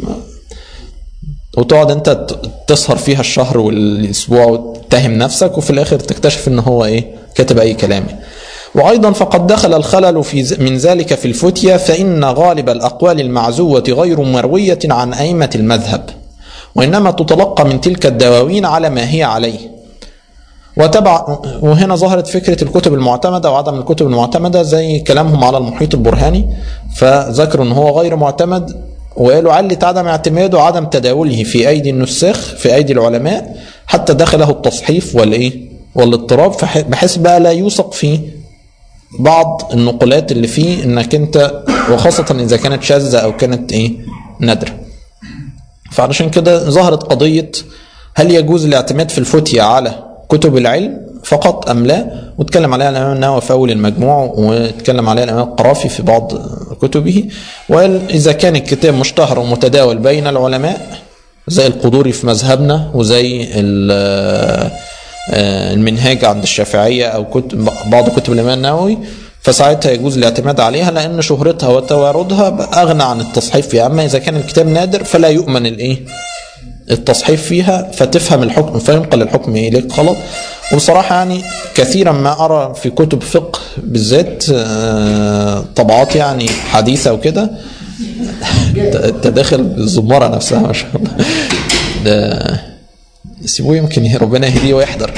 وتقعد انت ت- تسهر فيها الشهر والاسبوع وتتهم نفسك وفي الاخر تكتشف ان هو ايه كاتب اي كلام وايضا فقد دخل الخلل في ز- من ذلك في الفتية فان غالب الاقوال المعزوة غير مروية عن ائمة المذهب وانما تتلقى من تلك الدواوين على ما هي عليه وتبع وهنا ظهرت فكرة الكتب المعتمدة وعدم الكتب المعتمدة زي كلامهم على المحيط البرهاني فذكروا ان هو غير معتمد وقالوا علة عدم اعتماده عدم تداوله في ايدي النساخ في ايدي العلماء حتى دخله التصحيف والايه والاضطراب فح- بحيث بقى لا يوثق فيه بعض النقولات اللي فيه انك انت وخاصة اذا كانت شاذة او كانت ايه نادرة فعلشان كده ظهرت قضية هل يجوز الاعتماد في الفتية على كتب العلم فقط أم لا واتكلم عليها الإمام النووي في أول المجموع واتكلم عليها الإمام القرافي في بعض كتبه وقال إذا كان الكتاب مشتهر ومتداول بين العلماء زي القدوري في مذهبنا وزي ال- آه، المنهاج عند الشافعية أو كتب بعض كتب الإمام النووي فساعتها يجوز الاعتماد عليها لأن شهرتها وتواردها أغنى عن التصحيف فيها أما إذا كان الكتاب نادر فلا يؤمن الإيه التصحيف فيها فتفهم الحكم فينقل الحكم اليك غلط وبصراحة يعني كثيرا ما أرى في كتب فقه بالذات آه، طبعات يعني حديثة وكده أنت داخل الزمارة نفسها ما شاء الله ده سيبوه يمكن ربنا يهديه ويحضر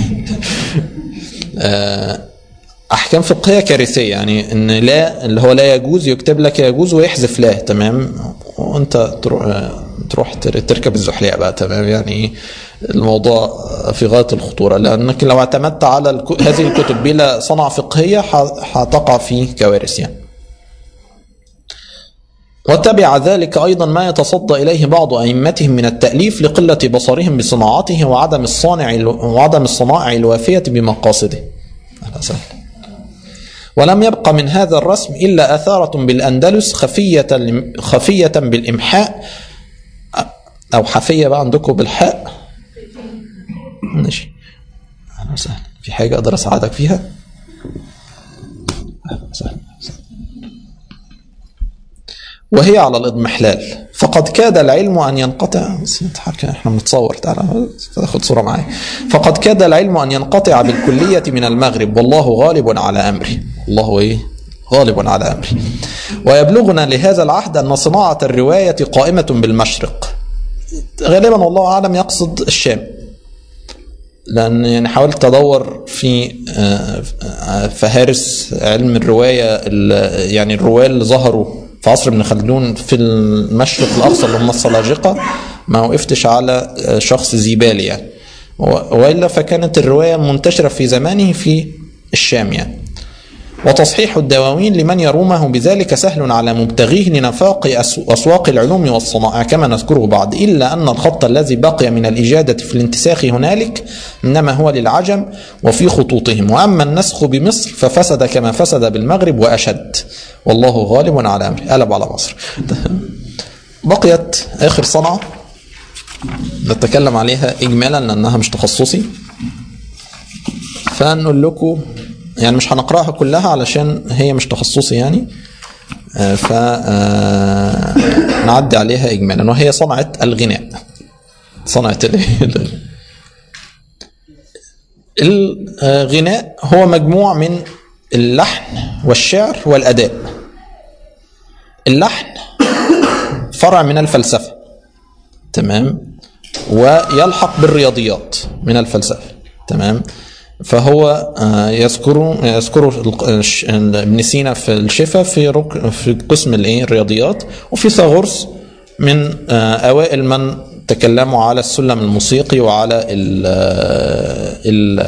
آه، احكام فقهيه كارثيه يعني ان لا اللي هو لا يجوز يكتب لك يجوز ويحذف لا تمام وانت تروح تروح تروح تر- تركب الزحلية بقى تمام يعني إيه الموضوع في غاية الخطورة لأنك لو اعتمدت على الك- هذه الكتب بلا صنعة فقهية ح- هتقع في كوارث يعني وتبع ذلك أيضا ما يتصدى إليه بعض أئمتهم من التأليف لقلة بصرهم بصناعته وعدم الصانع وعدم الصنائع الوافية بمقاصده أهلا وسهلا. ولم يبق من هذا الرسم إلا أثارة بالأندلس خفية خفية بالإمحاء أو حفية بقى عندكم بالحاء ماشي أهلا وسهلا في حاجة أقدر أساعدك فيها أهلا وسهلا وهي على الاضمحلال فقد كاد العلم ان ينقطع بس نضحك احنا بنتصور تعالى تاخد صوره معايا فقد كاد العلم ان ينقطع بالكليه من المغرب والله غالب على امره الله ايه غالب على امره ويبلغنا لهذا العهد ان صناعه الروايه قائمه بالمشرق غالبا والله اعلم يقصد الشام لان يعني حاولت ادور في آه، آه، فهارس علم الروايه ال- يعني الرواه اللي ظهروا في عصر ابن خلدون في المشرق الاقصى اللي هم السلاجقه ما وقفتش على آه، شخص ذي بال يعني و- والا فكانت الروايه منتشره في زمانه في الشام يعني وتصحيح الدواوين لمن يرومه بذلك سهل على مبتغيه لنفاق أس- أسواق العلوم والصنائع كما نذكره بعد إلا أن الخط الذي بقي من الإجادة في الانتساخ هنالك إنما هو للعجم وفي خطوطهم وأما النسخ بمصر ففسد كما فسد بالمغرب وأشد والله غالب على أمره قلب على مصر بقيت آخر صنعة نتكلم عليها إجمالا لأنها مش تخصصي فنقول لكم يعني مش هنقراها كلها علشان هي مش تخصصي يعني آه، ف آه، نعدي عليها اجمالا وهي صنعه الغناء صنعه ال- الغناء هو مجموع من اللحن والشعر والاداء اللحن فرع من الفلسفه تمام ويلحق بالرياضيات من الفلسفه تمام فهو آه، يذكر يذكر ال- الش- ابن سينا في الشفا في رك في قسم الايه الرياضيات وفيثاغورس من آه، اوائل من تكلموا على السلم الموسيقي وعلى ال ال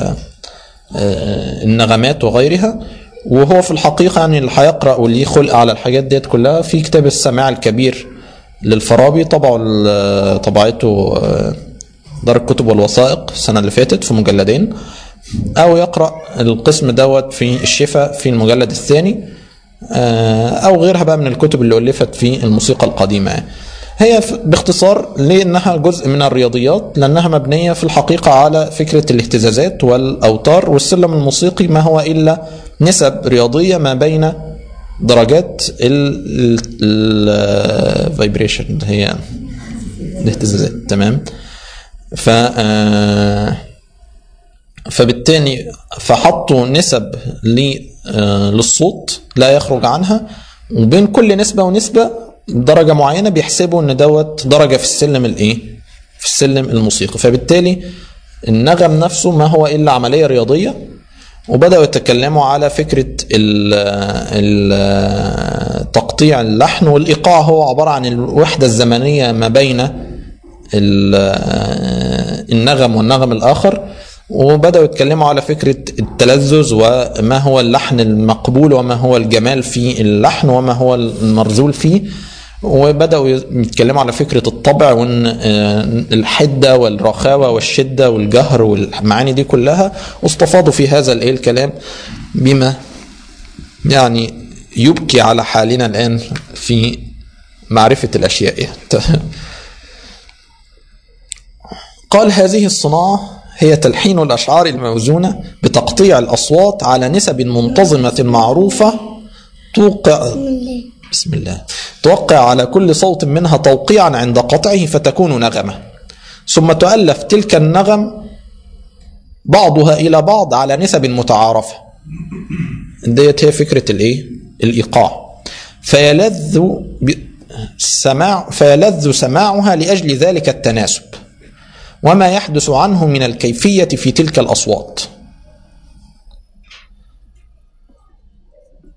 آه، النغمات وغيرها وهو في الحقيقة يعني اللي هيقرأ واللي خلق على الحاجات ديت كلها في كتاب السماع الكبير للفارابي طبعه ال- طبعته آه، دار الكتب والوثائق السنة اللي فاتت في مجلدين أو يقرأ القسم دوت في الشفا في المجلد الثاني آه، أو غيرها بقى من الكتب اللي ألفت في الموسيقى القديمة هي ف- باختصار لأنها جزء من الرياضيات لأنها مبنية في الحقيقة على فكرة الاهتزازات والأوتار والسلم الموسيقي ما هو إلا نسب رياضية ما بين درجات الفايبريشن هي الاهتزازات تمام ف آه، فبالتالي فحطوا نسب ل- آه، للصوت لا يخرج عنها وبين كل نسبة ونسبة درجة معينة بيحسبوا ان دوت درجة في السلم الايه؟ في السلم الموسيقي فبالتالي النغم نفسه ما هو الا عملية رياضية وبدأوا يتكلموا على فكرة ال ال تقطيع اللحن والإيقاع هو عبارة عن الوحدة الزمنية ما بين ال- النغم والنغم الآخر وبدأوا يتكلموا على فكرة التلذذ وما هو اللحن المقبول وما هو الجمال في اللحن وما هو المرذول فيه وبدأوا يتكلموا على فكرة الطبع وان آه، الحدة والرخاوة والشدة والجهر والمعاني دي كلها واستفاضوا في هذا الايه الكلام بما يعني يبكي على حالنا الآن في معرفة الأشياء يعني. قال هذه الصناعة هي تلحين الأشعار الموزونة بتقطيع الأصوات على نسب منتظمة معروفة توقع بسم الله توقع على كل صوت منها توقيعا عند قطعه فتكون نغمة ثم تؤلف تلك النغم بعضها إلى بعض على نسب متعارفة ديت هي فكرة الإيه؟ الإيقاع فيلذ ب- سماع فيلذ سماعها لأجل ذلك التناسب وما يحدث عنه من الكيفية في تلك الأصوات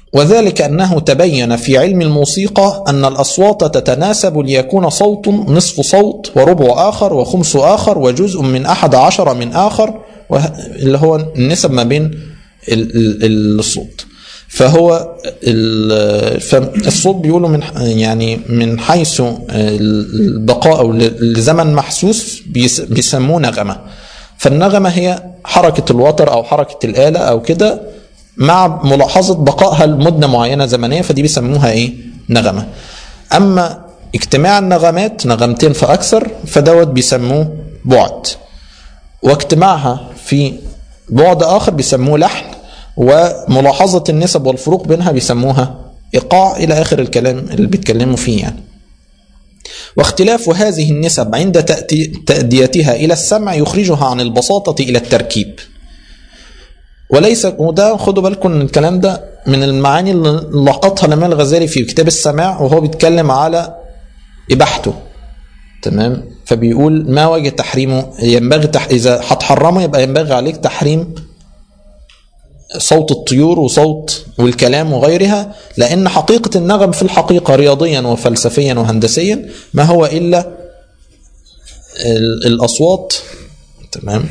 وذلك أنه تبين في علم الموسيقى أن الأصوات تتناسب ليكون صوت نصف صوت وربع آخر وخمس آخر وجزء من أحد عشر من آخر وه- اللي هو النسب ما بين ال- ال- الصوت فهو ال- فالصوت بيقولوا من ح- يعني من حيث البقاء أو ل- لزمن محسوس بيس- بيسموه نغمة فالنغمة هي حركة الوتر أو حركة الآلة أو كده مع ملاحظة بقائها لمدة معينة زمنية فدي بيسموها إيه؟ نغمة. أما اجتماع النغمات نغمتين فأكثر فدوت بيسموه بعد. واجتماعها في بعد آخر بيسموه لحن وملاحظة النسب والفروق بينها بيسموها إيقاع إلى آخر الكلام اللي بيتكلموا فيه يعني. واختلاف هذه النسب عند تأتي- تأديتها إلى السمع يخرجها عن البساطة إلى التركيب. وليس وده خدوا بالكم ان الكلام ده من المعاني اللي لقطها الامام الغزالي في كتاب السماع وهو بيتكلم على اباحته تمام فبيقول ما وجه تحريمه ينبغي تح... اذا هتحرمه يبقى ينبغي عليك تحريم صوت الطيور وصوت والكلام وغيرها لان حقيقه النغم في الحقيقه رياضيا وفلسفيا وهندسيا ما هو الا ال- الاصوات تمام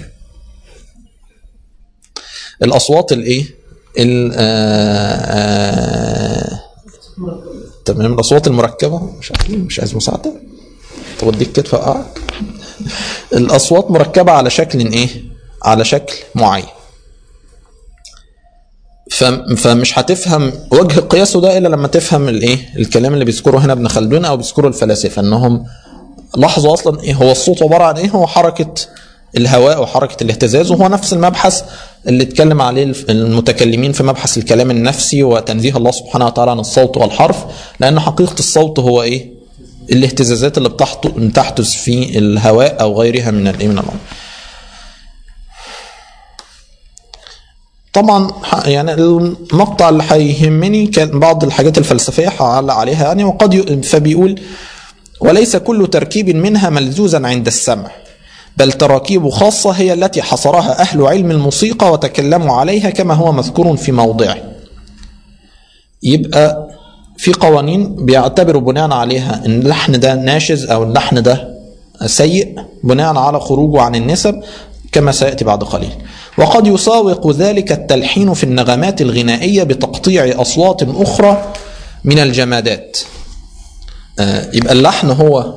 الاصوات الايه ال- آه، آه، تمام الاصوات المركبه مش عارف مش عايز مساعده توديك كتف اوقعك الاصوات مركبه على شكل ايه على شكل معين ف- فمش هتفهم وجه قياسه ده الا لما تفهم الايه الكلام اللي بيذكره هنا ابن خلدون او بيذكره الفلاسفه انهم لاحظوا اصلا ايه هو الصوت عباره عن ايه هو حركه الهواء وحركه الاهتزاز وهو نفس المبحث اللي اتكلم عليه الف- المتكلمين في مبحث الكلام النفسي وتنزيه الله سبحانه وتعالى عن الصوت والحرف لان حقيقه الصوت هو ايه الاهتزازات اللي بتحت- بتحدث في الهواء او غيرها من الايه من الامر طبعا ح- يعني المقطع اللي هيهمني كان بعض الحاجات الفلسفيه هعلق عليها يعني وقد ي... فبيقول وليس كل تركيب منها ملزوزا عند السمع بل تراكيب خاصة هي التي حصرها أهل علم الموسيقى وتكلموا عليها كما هو مذكور في موضعه يبقى في قوانين بيعتبروا بناء عليها ان اللحن ده ناشز او اللحن ده سيء بناء على خروجه عن النسب كما سياتي بعد قليل. وقد يساوق ذلك التلحين في النغمات الغنائيه بتقطيع اصوات اخرى من الجمادات. آه، يبقى اللحن هو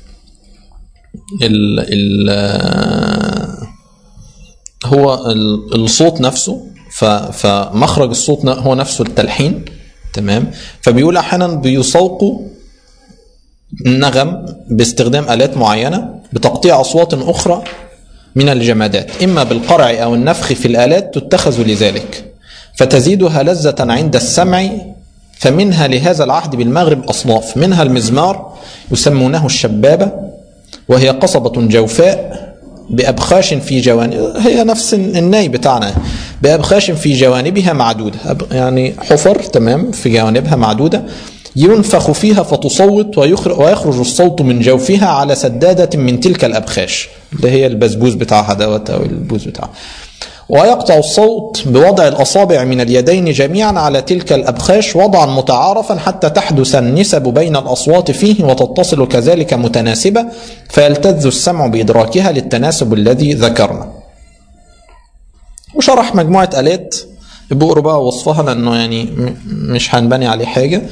ال ال آه، هو ال- الصوت نفسه ف- فمخرج الصوت ن- هو نفسه التلحين تمام فبيقول احيانا بيسوقوا النغم باستخدام الات معينه بتقطيع اصوات اخرى من الجمادات اما بالقرع او النفخ في الالات تتخذ لذلك فتزيدها لذه عند السمع فمنها لهذا العهد بالمغرب اصناف منها المزمار يسمونه الشبابه وهي قصبة جوفاء بأبخاش في جوانب هي نفس الناي بتاعنا بأبخاش في جوانبها معدودة أب- يعني حفر تمام في جوانبها معدودة ينفخ فيها فتصوت ويخرج, ويخرج الصوت من جوفها على سدادة من تلك الأبخاش اللي هي البسبوس بتاعها دوت أو البوز بتاعها ويقطع الصوت بوضع الأصابع من اليدين جميعا على تلك الأبخاش وضعا متعارفا حتى تحدث النسب بين الأصوات فيه وتتصل كذلك متناسبة فيلتذ السمع بإدراكها للتناسب الذي ذكرنا وشرح مجموعة آلات بقروا بقى وصفها لأنه يعني م- مش هنبني عليه حاجة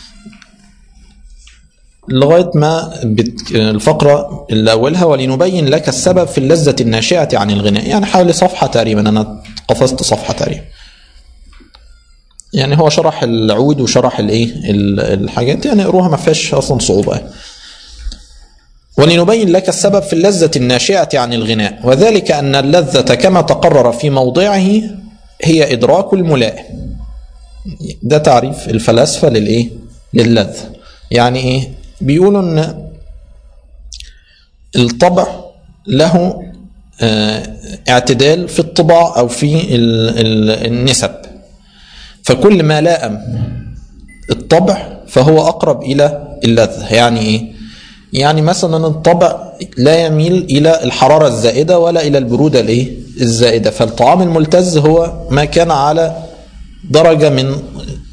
لغاية ما بت... الفقرة اللي أولها ولنبين لك السبب في اللذة الناشئة عن الغناء يعني حوالي صفحة تقريبا أنا قفزت صفحة تقريبا يعني هو شرح العود وشرح الايه ال- الحاجات يعني اقروها ما فيهاش اصلا صعوبه يعني. ولنبين لك السبب في اللذة الناشئة عن الغناء وذلك أن اللذة كما تقرر في موضعه هي إدراك الملائم ده تعريف الفلاسفة للإيه؟ للذة يعني إيه؟ بيقولوا أن الطبع له آه، اعتدال في الطباع أو في ال- ال- النسب فكل ما لائم الطبع فهو أقرب إلى اللذة يعني إيه؟ يعني مثلا الطبع لا يميل الى الحراره الزائده ولا الى البروده الايه الزائده فالطعام الملتز هو ما كان على درجه من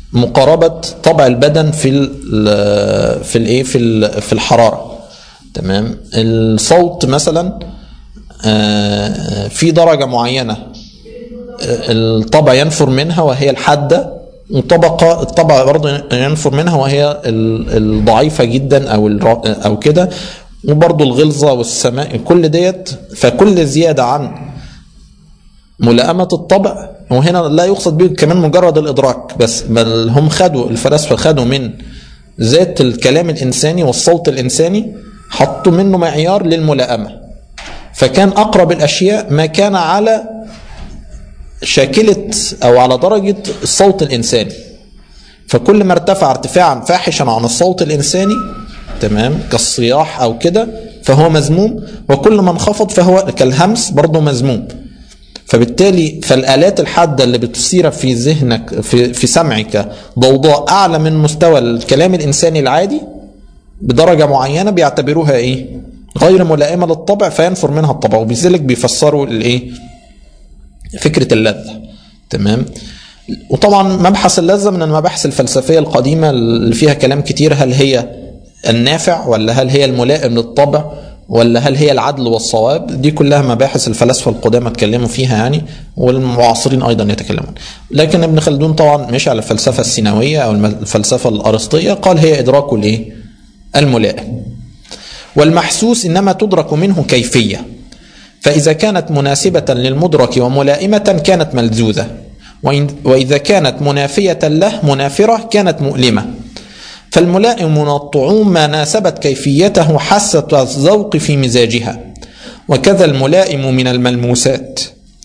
مقاربه طبع البدن في ال في الايه في ال- في الحراره تمام الصوت مثلا آه، في درجه معينه الطبع ينفر منها وهي الحادة وطبقة الطبع برضه ينفر منها وهي ال- الضعيفة جدا أو الر- أو كده وبرضه الغلظة والسماء كل ديت فكل زيادة عن ملائمة الطبع وهنا لا يقصد به كمان مجرد الإدراك بس بل هم خدوا الفلاسفة خدوا من ذات الكلام الإنساني والصوت الإنساني حطوا منه معيار للملائمة فكان أقرب الأشياء ما كان على شاكلة أو على درجة الصوت الإنساني فكل ما ارتفع ارتفاعا فاحشا عن الصوت الإنساني تمام كالصياح أو كده فهو مذموم وكل ما انخفض فهو كالهمس برضه مذموم فبالتالي فالآلات الحادة اللي بتثير في ذهنك في, في سمعك ضوضاء أعلى من مستوى الكلام الإنساني العادي بدرجة معينة بيعتبروها إيه؟ غير ملائمة للطبع فينفر منها الطبع وبذلك بيفسروا الإيه؟ فكرة اللذة تمام وطبعا مبحث اللذة من المباحث الفلسفية القديمة اللي فيها كلام كتير هل هي النافع ولا هل هي الملائم للطبع ولا هل هي العدل والصواب دي كلها مباحث الفلاسفة القدامى اتكلموا فيها يعني والمعاصرين أيضا يتكلمون لكن ابن خلدون طبعا مش على الفلسفة السيناوية أو الفلسفة الأرسطية قال هي إدراك الإيه الملائم والمحسوس إنما تدرك منه كيفية فإذا كانت مناسبة للمدرك وملائمة كانت ملزوزة وإن- وإذا كانت منافية له منافرة كانت مؤلمة فالملائم من الطعوم ما ناسبت كيفيته حاسة الذوق في مزاجها وكذا الملائم من الملموسات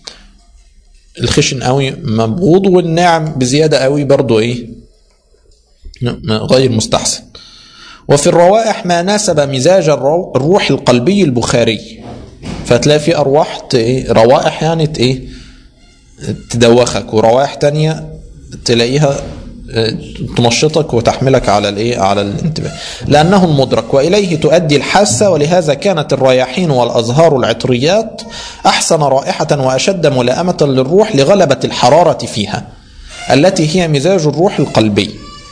الخشن قوي مبغوض والناعم بزيادة قوي برضو ايه غير مستحسن وفي الروائح ما ناسب مزاج الرو- الروح القلبي البخاري فتلاقي في ارواح ت- إيه؟ روائح يعني ت- ايه تدوخك وروائح تانية تلاقيها آه، تنشطك وتحملك على الايه على الانتباه لانه المدرك واليه تؤدي الحاسه ولهذا كانت الرياحين والازهار العطريات احسن رائحه واشد ملائمه للروح لغلبه الحراره فيها التي هي مزاج الروح القلبي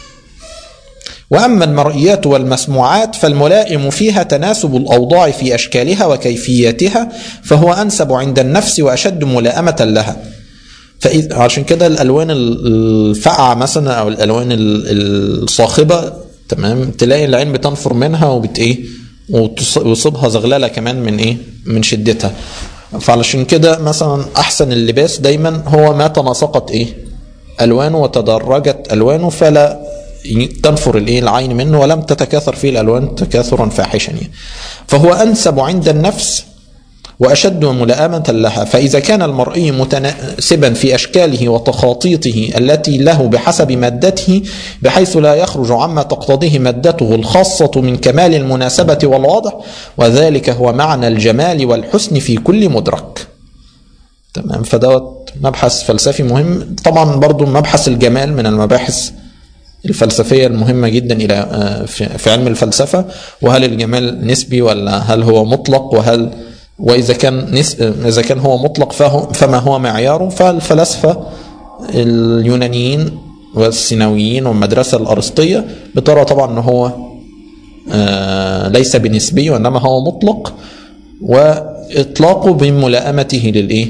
واما المرئيات والمسموعات فالملائم فيها تناسب الاوضاع في اشكالها وكيفياتها فهو انسب عند النفس واشد ملائمه لها فإذا عشان كده الالوان الفقعه مثلا او الالوان ال- الصاخبه تمام تلاقي العين بتنفر منها وبت ايه وتص- ويصيبها زغلله كمان من ايه من شدتها فعلشان كده مثلا احسن اللباس دايما هو ما تناسقت ايه الوانه وتدرجت الوانه فلا ي- تنفر الايه العين منه ولم تتكاثر فيه الالوان تكاثرا فاحشا يعني. فهو انسب عند النفس واشد ملائمه لها فاذا كان المرئي متناسبا في اشكاله وتخاطيطه التي له بحسب مادته بحيث لا يخرج عما تقتضيه مادته الخاصه من كمال المناسبه والوضع وذلك هو معنى الجمال والحسن في كل مدرك تمام فدوت مبحث فلسفي مهم طبعا برضو مبحث الجمال من المباحث الفلسفيه المهمه جدا الى آه، في في علم الفلسفه وهل الجمال نسبي ولا هل هو مطلق وهل واذا كان نس... اذا كان هو مطلق فهو فما هو معياره فالفلاسفه اليونانيين والسيناويين والمدرسه الارسطيه بترى طبعا ان هو آه، ليس بنسبي وانما هو مطلق واطلاقه بملائمته للايه؟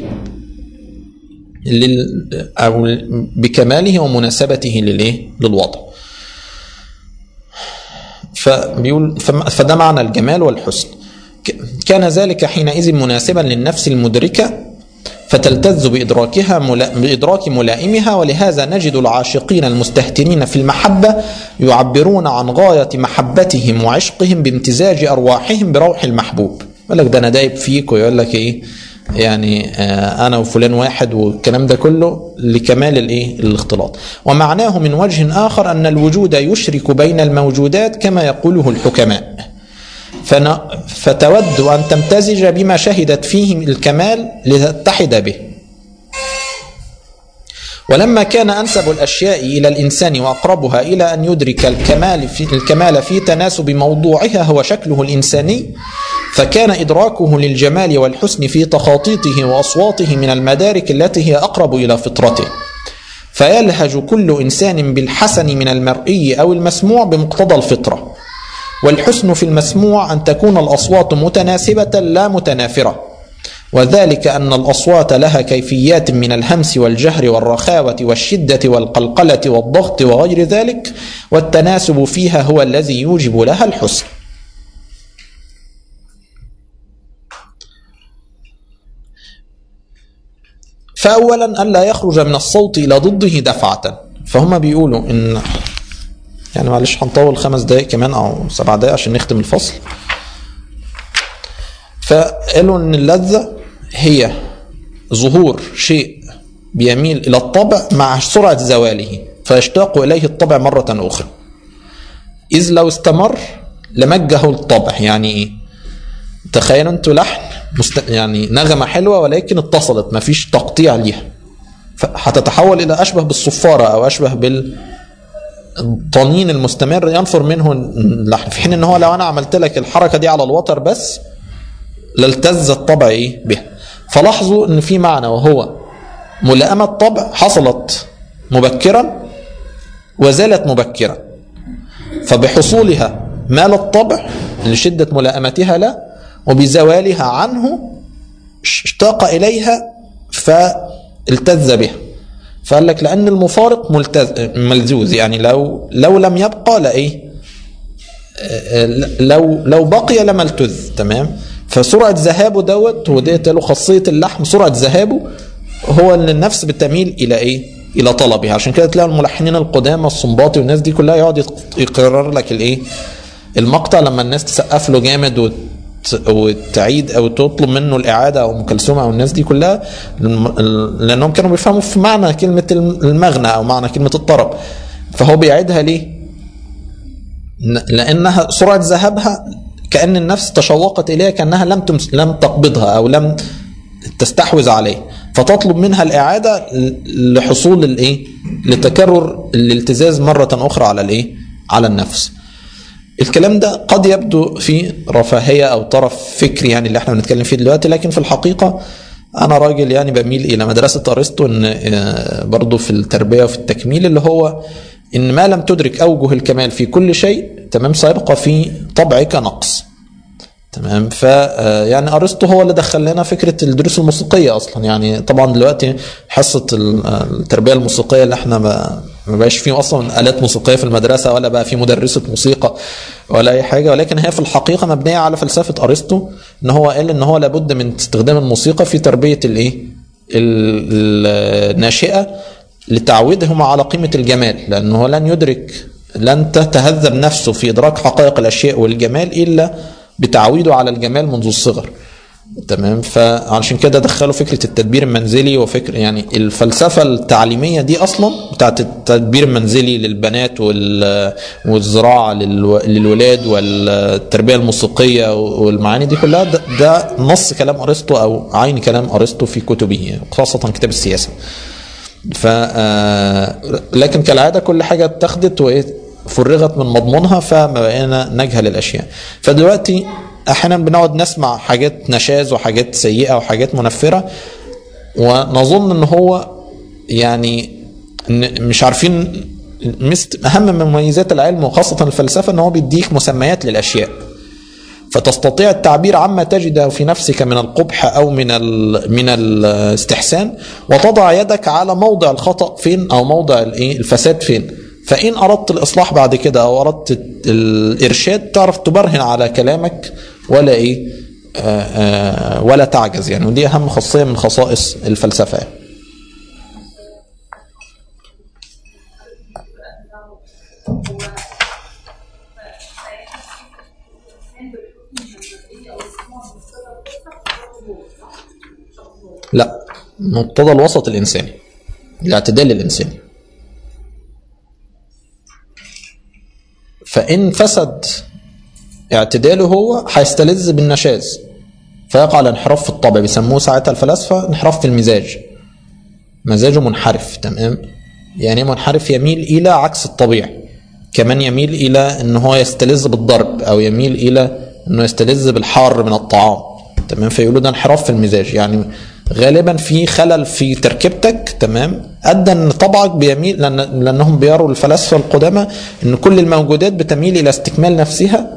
لل او بكماله ومناسبته للايه؟ للوضع. فبيقول فم- فده معنى الجمال والحسن. ك- كان ذلك حينئذ مناسبا للنفس المدركه فتلتذ بإدراكها ملا... بإدراك ملائمها ولهذا نجد العاشقين المستهترين في المحبة يعبرون عن غاية محبتهم وعشقهم بامتزاج أرواحهم بروح المحبوب يقول لك ده أنا دايب فيك ويقول لك إيه يعني آه أنا وفلان واحد والكلام ده كله لكمال الإيه الاختلاط ومعناه من وجه آخر أن الوجود يشرك بين الموجودات كما يقوله الحكماء فن... فتود أن تمتزج بما شهدت فيه الكمال لتتحد به ولما كان أنسب الأشياء إلى الإنسان وأقربها إلى أن يدرك الكمال في, الكمال في تناسب موضوعها هو شكله الإنساني فكان إدراكه للجمال والحسن في تخاطيطه وأصواته من المدارك التي هي أقرب إلى فطرته فيلهج كل إنسان بالحسن من المرئي أو المسموع بمقتضى الفطرة والحسن في المسموع أن تكون الأصوات متناسبة لا متنافرة وذلك أن الأصوات لها كيفيات من الهمس والجهر والرخاوة والشدة والقلقلة والضغط وغير ذلك والتناسب فيها هو الذي يوجب لها الحسن فأولا ألا يخرج من الصوت إلى ضده دفعة فهم بيقولوا إن يعني معلش هنطول خمس دقايق كمان أو سبع دقايق عشان نختم الفصل فقالوا إن اللذة هي ظهور شيء بيميل إلى الطبع مع سرعة زواله فيشتاق إليه الطبع مرة أخرى إذ لو استمر لمجه الطبع يعني إيه تخيلوا أنتوا لحن مست... يعني نغمة حلوة ولكن اتصلت مفيش تقطيع ليها هتتحول إلى أشبه بالصفارة أو أشبه بال الطنين المستمر ينفر منه اللحن في حين ان هو لو انا عملت لك الحركه دي على الوتر بس لالتز الطبع ايه بها فلاحظوا ان في معنى وهو ملائمه طبع حصلت مبكرا وزالت مبكرا فبحصولها مال الطبع لشده ملائمتها له وبزوالها عنه اشتاق اليها فالتز بها فقال لك لان المفارق ملتز ملزوز يعني لو لو لم يبقى لا ايه لو لو بقي لما التز تمام فسرعه ذهابه دوت وديت له خاصيه اللحم سرعه ذهابه هو ان النفس بتميل الى ايه؟ الى طلبها عشان كده تلاقي الملحنين القدامى الصنباطي والناس دي كلها يقعد يقرر لك الايه؟ المقطع لما الناس تسقف له جامد وت وتعيد او تطلب منه الاعاده او ام كلثوم او الناس دي كلها لانهم كانوا بيفهموا في معنى كلمه المغنى او معنى كلمه الطرب فهو بيعيدها ليه؟ لانها سرعه ذهابها كان النفس تشوقت اليها كانها لم تمس لم تقبضها او لم تستحوذ عليه فتطلب منها الاعاده لحصول الايه؟ لتكرر الالتزاز مره اخرى على الايه؟ على النفس. الكلام ده قد يبدو في رفاهيه او طرف فكري يعني اللي احنا بنتكلم فيه دلوقتي لكن في الحقيقه انا راجل يعني بميل الى مدرسه ارسطو ان برضه في التربيه وفي التكميل اللي هو ان ما لم تدرك اوجه الكمال في كل شيء تمام سيبقى في طبعك نقص تمام ف يعني ارسطو هو اللي دخل لنا فكره الدروس الموسيقيه اصلا يعني طبعا دلوقتي حصه التربيه الموسيقيه اللي احنا ما ما بقاش فيه اصلا الات موسيقيه في المدرسه ولا بقى في مدرسه موسيقى ولا اي حاجه ولكن هي في الحقيقه مبنيه على فلسفه ارسطو ان هو قال ان هو لابد من استخدام الموسيقى في تربيه الايه الناشئه لتعويدهم على قيمه الجمال لانه لن يدرك لن تتهذب نفسه في ادراك حقائق الاشياء والجمال الا بتعويده على الجمال منذ الصغر تمام فعشان كده دخلوا فكره التدبير المنزلي وفكر يعني الفلسفه التعليميه دي اصلا بتاعت التدبير المنزلي للبنات والزراعه للولاد والتربيه الموسيقيه والمعاني دي كلها ده, ده نص كلام ارسطو او عين كلام ارسطو في كتبه خاصه كتاب السياسه ف لكن كالعاده كل حاجه اتخذت وايه فرغت من مضمونها فما بقينا نجهل الاشياء فدلوقتي احيانا بنقعد نسمع حاجات نشاز وحاجات سيئه وحاجات منفره ونظن ان هو يعني مش عارفين اهم من مميزات العلم وخاصه الفلسفه ان هو بيديك مسميات للاشياء فتستطيع التعبير عما تجده في نفسك من القبح او من من الاستحسان وتضع يدك على موضع الخطا فين او موضع الايه الفساد فين فإن أردت الإصلاح بعد كده أو أردت الإرشاد تعرف تبرهن على كلامك ولا إيه آآ آآ ولا تعجز يعني ودي أهم خاصية من خصائص الفلسفة يعني. لا مقتضى الوسط الإنساني الاعتدال الإنساني فإن فسد اعتداله هو هيستلذ بالنشاز فيقع على انحراف في الطبع بيسموه ساعتها الفلاسفة انحراف في المزاج مزاجه منحرف تمام يعني منحرف يميل إلى عكس الطبيعي كمان يميل إلى أن هو يستلذ بالضرب أو يميل إلى أنه يستلذ بالحار من الطعام تمام فيقولوا ده انحراف في المزاج يعني غالبا في خلل في تركيبتك تمام ادى ان طبعك بيميل لأن لانهم بيروا الفلاسفه القدامى ان كل الموجودات بتميل الى استكمال نفسها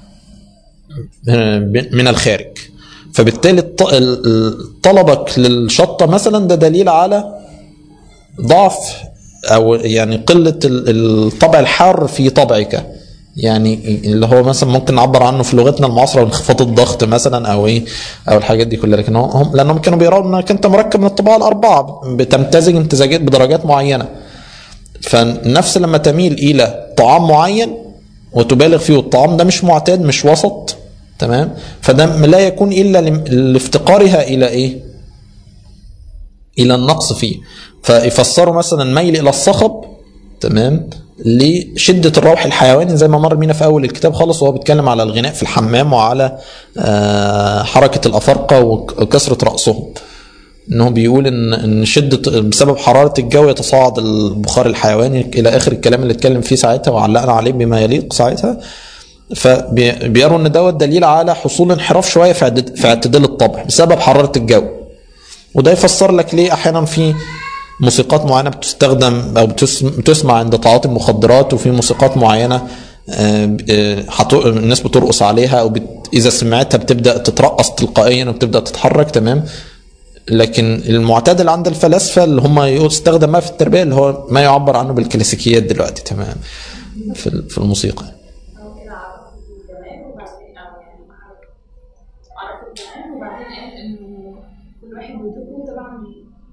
من الخارج فبالتالي الط- ال- ال- طلبك للشطه مثلا ده دليل على ضعف او يعني قله ال- الطبع الحار في طبعك يعني اللي هو مثلا ممكن نعبر عنه في لغتنا المعاصره انخفاض الضغط مثلا او ايه او الحاجات دي كلها لكن هم لانهم كانوا بيروا انك انت مركب من الطباعه الاربعه بتمتزج امتزاجات بدرجات معينه فالنفس لما تميل الى طعام معين وتبالغ فيه والطعام ده مش معتاد مش وسط تمام فده لا يكون الا لم- لافتقارها الى ايه الى النقص فيه فيفسروا مثلا ميل الى الصخب تمام لشدة الروح الحيواني زي ما مر بينا في أول الكتاب خالص وهو بيتكلم على الغناء في الحمام وعلى آه، حركة الأفارقة وكثرة رأسهم انه بيقول ان ان شده بسبب حراره الجو يتصاعد البخار الحيواني الى اخر الكلام اللي اتكلم فيه ساعتها وعلقنا عليه بما يليق ساعتها فبيروا ان دوت دليل على حصول انحراف شويه في اعتد- في اعتدال الطبع بسبب حراره الجو وده يفسر لك ليه احيانا في موسيقات معينه بتستخدم او بتس- بتسمع عند تعاطي المخدرات وفي موسيقات معينه آه، آه، هتو- الناس بترقص عليها او بت... اذا سمعتها بتبدا تترقص تلقائيا وبتبدا تتحرك تمام لكن المعتدل عند الفلاسفه اللي هم يستخدم ما في التربيه اللي هو ما يعبر عنه بالكلاسيكيات دلوقتي تمام في ال- في الموسيقى أو كده عرفوا الجمال وبعدين أو يعني عرفوا الجمال وبعدين قال إنه كل واحد بيدوقه طبعا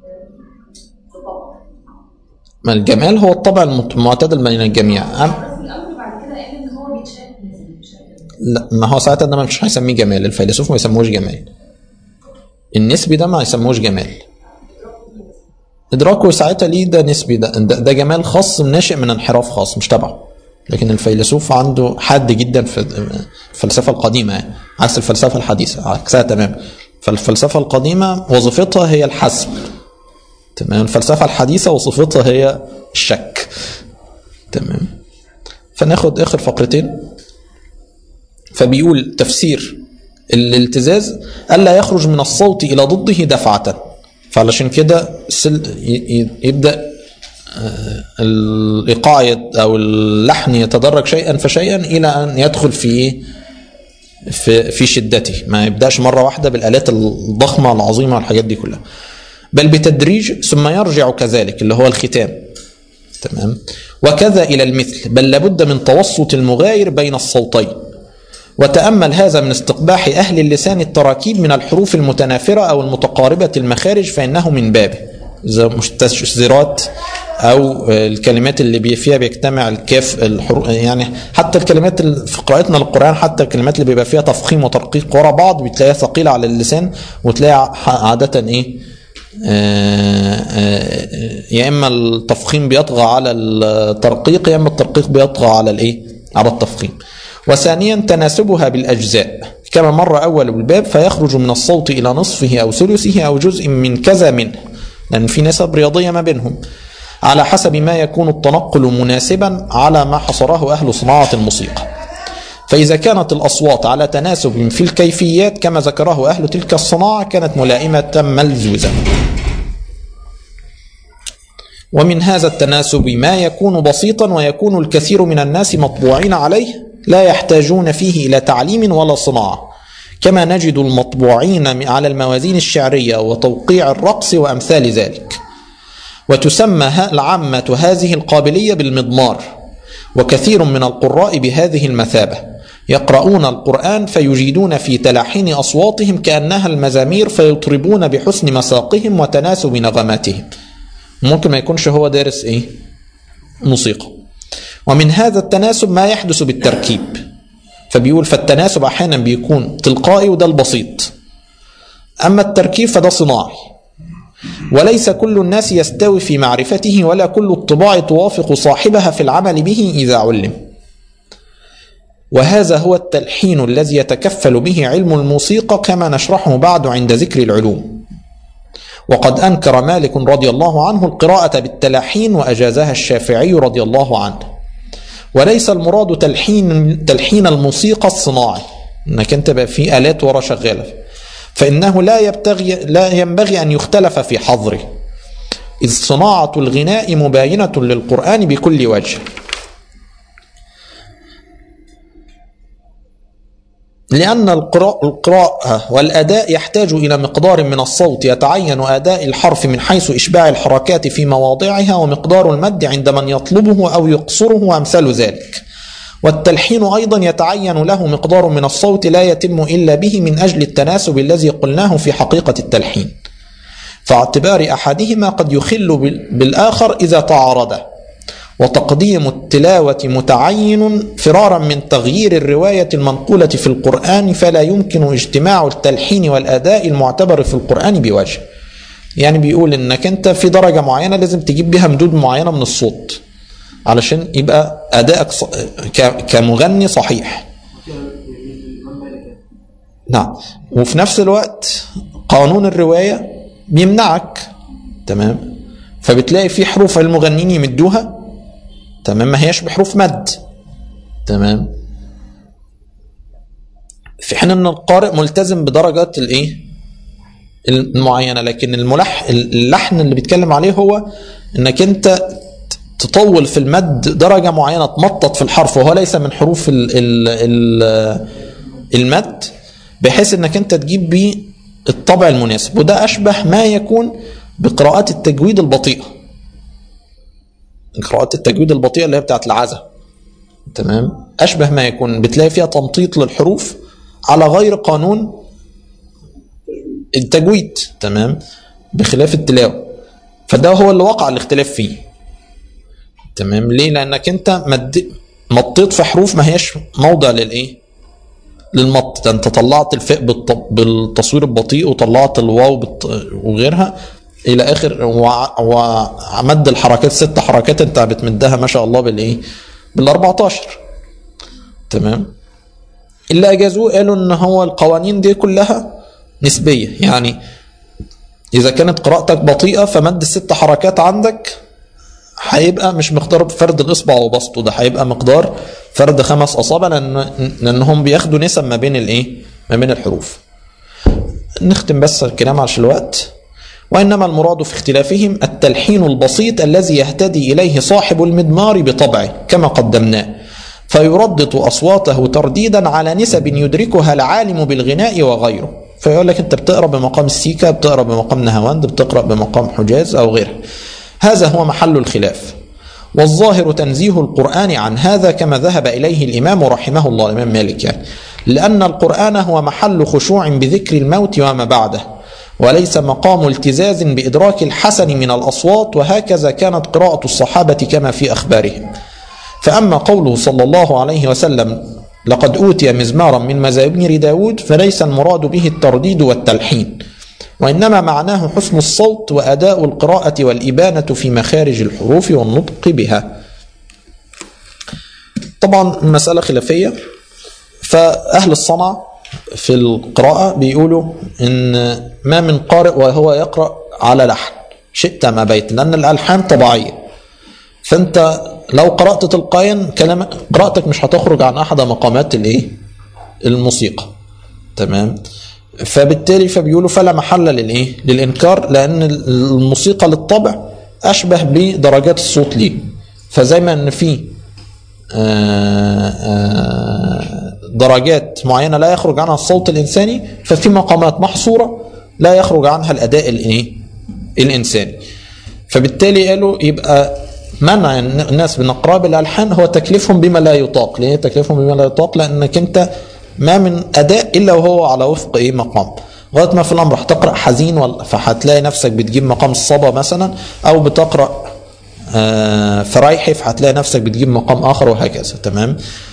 بطبع ما الجمال هو الطبع المت- المعتدل بين الجميع أم عرفوا الأول وبعد كده قال إن هو بيتشاف نسبي بشكل لا ما هو ساعتها ده مش هيسميه جمال الفيلسوف ما يسموهوش جمال النسبي ده ما يسموهوش جمال ادراكه ساعتها ليه ده نسبي ده ده, ده جمال خاص ناشئ من انحراف خاص مش تبعه لكن الفيلسوف عنده حد جدا في الفلسفه القديمه يعني عكس الفلسفه الحديثه عكسها تمام فالفلسفه القديمه وظيفتها هي الحسم تمام الفلسفه الحديثه وظيفتها هي الشك تمام فناخد اخر فقرتين فبيقول تفسير الالتزاز الا يخرج من الصوت الى ضده دفعه فعلشان كده سل- ي- ي- يبدا آه، الايقاع يت- او اللحن يتدرج شيئا فشيئا الى ان يدخل في ايه في في شدته ما يبداش مره واحده بالالات الضخمه العظيمه والحاجات دي كلها بل بتدريج ثم يرجع كذلك اللي هو الختام تمام وكذا الى المثل بل لابد من توسط المغاير بين الصوتين وتأمل هذا من استقباح أهل اللسان التراكيب من الحروف المتنافرة أو المتقاربة المخارج فإنه من بابه زي مستشذرات أو الكلمات اللي بي- فيها بيجتمع الكاف الحروف يعني حتى الكلمات اللي في قراءتنا للقرآن حتى الكلمات اللي بيبقى فيها تفخيم وترقيق ورا بعض بتلاقيها ثقيلة على اللسان وتلاقي ع- عادة إيه آه، آه، يا اما التفخيم بيطغى على الترقيق يا اما الترقيق بيطغى على الايه على التفخيم وثانيا تناسبها بالاجزاء كما مر اول الباب فيخرج من الصوت الى نصفه او ثلثه او جزء من كذا منه لان في نسب رياضيه ما بينهم على حسب ما يكون التنقل مناسبا على ما حصره اهل صناعه الموسيقى فإذا كانت الأصوات على تناسب في الكيفيات كما ذكره أهل تلك الصناعة كانت ملائمة ملزوزة ومن هذا التناسب ما يكون بسيطا ويكون الكثير من الناس مطبوعين عليه لا يحتاجون فيه إلى تعليم ولا صناعة كما نجد المطبوعين على الموازين الشعرية وتوقيع الرقص وأمثال ذلك وتسمى ه- العامة هذه القابلية بالمضمار وكثير من القراء بهذه المثابة يقرؤون القرآن فيجيدون في تلحين أصواتهم كأنها المزامير فيطربون بحسن مساقهم وتناسب نغماتهم ممكن ما يكونش هو دارس ايه موسيقى ومن هذا التناسب ما يحدث بالتركيب فبيقول فالتناسب احيانا بيكون تلقائي وده البسيط اما التركيب فده صناعي وليس كل الناس يستوي في معرفته ولا كل الطباع توافق صاحبها في العمل به اذا علم وهذا هو التلحين الذي يتكفل به علم الموسيقى كما نشرحه بعد عند ذكر العلوم وقد أنكر مالك رضي الله عنه القراءة بالتلحين وأجازها الشافعي رضي الله عنه وليس المراد تلحين تلحين الموسيقى الصناعي انك انت بقى في آلات ورا شغالة فإنه لا يبتغي لا ينبغي أن يختلف في حظره إذ صناعة الغناء مباينة للقرآن بكل وجه لأن القراء- القراءة والأداء يحتاج إلى مقدار من الصوت يتعين أداء الحرف من حيث إشباع الحركات في مواضعها ومقدار المد عند من يطلبه أو يقصره وأمثال ذلك والتلحين أيضا يتعين له مقدار من الصوت لا يتم إلا به من أجل التناسب الذي قلناه في حقيقة التلحين فاعتبار أحدهما قد يخل بال- بالآخر إذا تعارضا وتقديم التلاوة متعين فرارا من تغيير الرواية المنقولة في القرآن فلا يمكن اجتماع التلحين والأداء المعتبر في القرآن بوجه يعني بيقول انك انت في درجة معينة لازم تجيب بها مدود معينة من الصوت علشان يبقى أدائك ص- ك- كمغني صحيح نعم وفي نفس الوقت قانون الرواية بيمنعك تمام فبتلاقي في حروف المغنيين يمدوها تمام ما هياش بحروف مد تمام في حين ان القارئ ملتزم بدرجات الايه المعينه لكن الملح اللحن اللي بيتكلم عليه هو انك انت تطول في المد درجه معينه تمطط في الحرف وهو ليس من حروف ال ال ال المد بحيث انك انت تجيب بيه الطبع المناسب وده اشبه ما يكون بقراءات التجويد البطيئه قراءات التجويد البطيئه اللي هي بتاعت العزة تمام اشبه ما يكون بتلاقي فيها تمطيط للحروف على غير قانون التجويد تمام بخلاف التلاوه فده هو اللي وقع الاختلاف فيه تمام ليه لانك انت مد... مطيت في حروف ما هياش موضع للايه للمط ده انت طلعت الفاء بالط... بالتصوير البطيء وطلعت الواو بالط... وغيرها الى اخر وع- ومد الحركات ست حركات انت بتمدها ما شاء الله بالايه بال 14 تمام اللي اجازوه قالوا ان هو القوانين دي كلها نسبيه يعني اذا كانت قراءتك بطيئه فمد الست حركات عندك هيبقى مش مقدار فرد الاصبع وبسطه ده هيبقى مقدار فرد خمس اصابع لان لانهم بياخدوا نسب ما بين الايه ما بين الحروف نختم بس الكلام عشان الوقت وإنما المراد في اختلافهم التلحين البسيط الذي يهتدي إليه صاحب المدمار بطبعه كما قدمناه فيردد أصواته ترديدا على نسب يدركها العالم بالغناء وغيره فيقول لك أنت بتقرأ بمقام السيكا بتقرأ بمقام نهاوند بتقرأ بمقام حجاز أو غيره هذا هو محل الخلاف والظاهر تنزيه القرآن عن هذا كما ذهب إليه الإمام رحمه الله الإمام مالك يعني لأن القرآن هو محل خشوع بذكر الموت وما بعده وليس مقام التزاز بإدراك الحسن من الأصوات وهكذا كانت قراءة الصحابة كما في أخبارهم فأما قوله صلى الله عليه وسلم لقد أوتي مزمارا من مزامير داود فليس المراد به الترديد والتلحين وإنما معناه حسن الصوت وأداء القراءة والإبانة في مخارج الحروف والنطق بها طبعا مسألة خلافية فأهل الصنعة في القراءة بيقولوا إن ما من قارئ وهو يقرأ على لحن شئت ما بيت لأن الألحان طبيعية فأنت لو قرأت تلقائيا كلام قراءتك مش هتخرج عن أحد مقامات الإيه؟ الموسيقى تمام فبالتالي فبيقولوا فلا محل للإيه؟ للإنكار لأن الموسيقى للطبع أشبه بدرجات الصوت ليه فزي ما إن في آه، آه، درجات معينة لا يخرج عنها الصوت الإنساني ففي مقامات محصورة لا يخرج عنها الأداء الإيه؟ الإنساني فبالتالي قالوا يبقى منع الناس من اقراب الالحان هو تكليفهم بما لا يطاق ليه تكليفهم بما لا يطاق لانك انت ما من اداء الا وهو على وفق ايه مقام لغايه ما في الامر هتقرا حزين ولا فهتلاقي نفسك بتجيب مقام الصبا مثلا او بتقرا آه فرايحي فهتلاقي نفسك بتجيب مقام اخر وهكذا تمام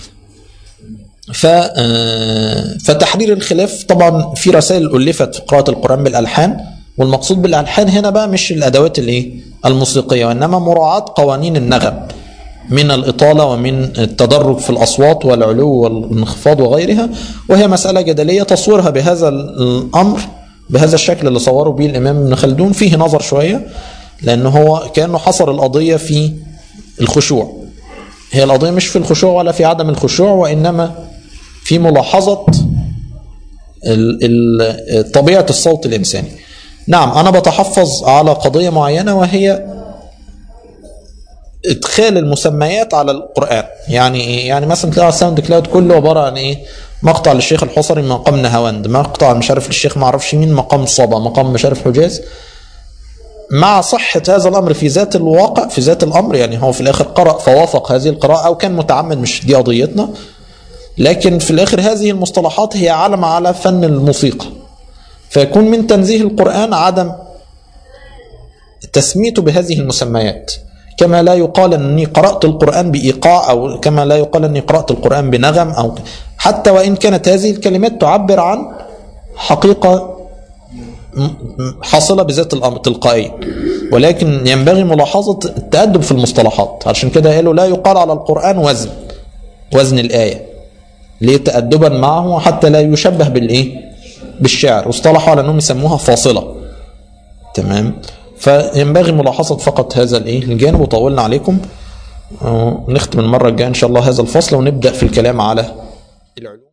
ف آه، فتحرير الخلاف طبعا في رسائل الفت في قراءه القران بالالحان والمقصود بالالحان هنا بقى مش الادوات الايه الموسيقيه وانما مراعاه قوانين النغم من الاطاله ومن التدرج في الاصوات والعلو والانخفاض وغيرها وهي مساله جدليه تصويرها بهذا الامر بهذا الشكل اللي صوره به الامام ابن خلدون فيه نظر شويه لان هو كانه حصر القضيه في الخشوع هي القضيه مش في الخشوع ولا في عدم الخشوع وانما في ملاحظه ال- ال- طبيعة الصوت الإنساني نعم أنا بتحفظ على قضية معينة وهي ادخال المسميات على القران يعني ايه يعني مثلا تلاقي الساوند كلاود كله عباره عن ايه مقطع للشيخ الحصري مقام نهاوند مقطع مش عارف للشيخ ما اعرفش مين مقام صبا مقام مش عارف حجاز مع صحة هذا الأمر في ذات الواقع في ذات الأمر يعني هو في الآخر قرأ فوافق هذه القراءة أو كان متعمد مش دي قضيتنا لكن في الآخر هذه المصطلحات هي علم على فن الموسيقى فيكون من تنزيه القرآن عدم تسميته بهذه المسميات كما لا يقال اني قرات القران بايقاع او كما لا يقال اني قرات القران بنغم او حتى وان كانت هذه الكلمات تعبر عن حقيقه م- م- حاصله بذات الامر تلقائيا ولكن ينبغي ملاحظه التادب في المصطلحات عشان كده قالوا لا يقال على القران وزن وزن الايه ليه تادبا معه حتى لا يشبه بالايه بالشعر واصطلحوا على انهم يسموها فاصله تمام فينبغي ملاحظة فقط هذا الايه الجانب وطولنا عليكم آه، نختم المرة الجاية ان شاء الله هذا الفصل ونبدأ في الكلام على العلوم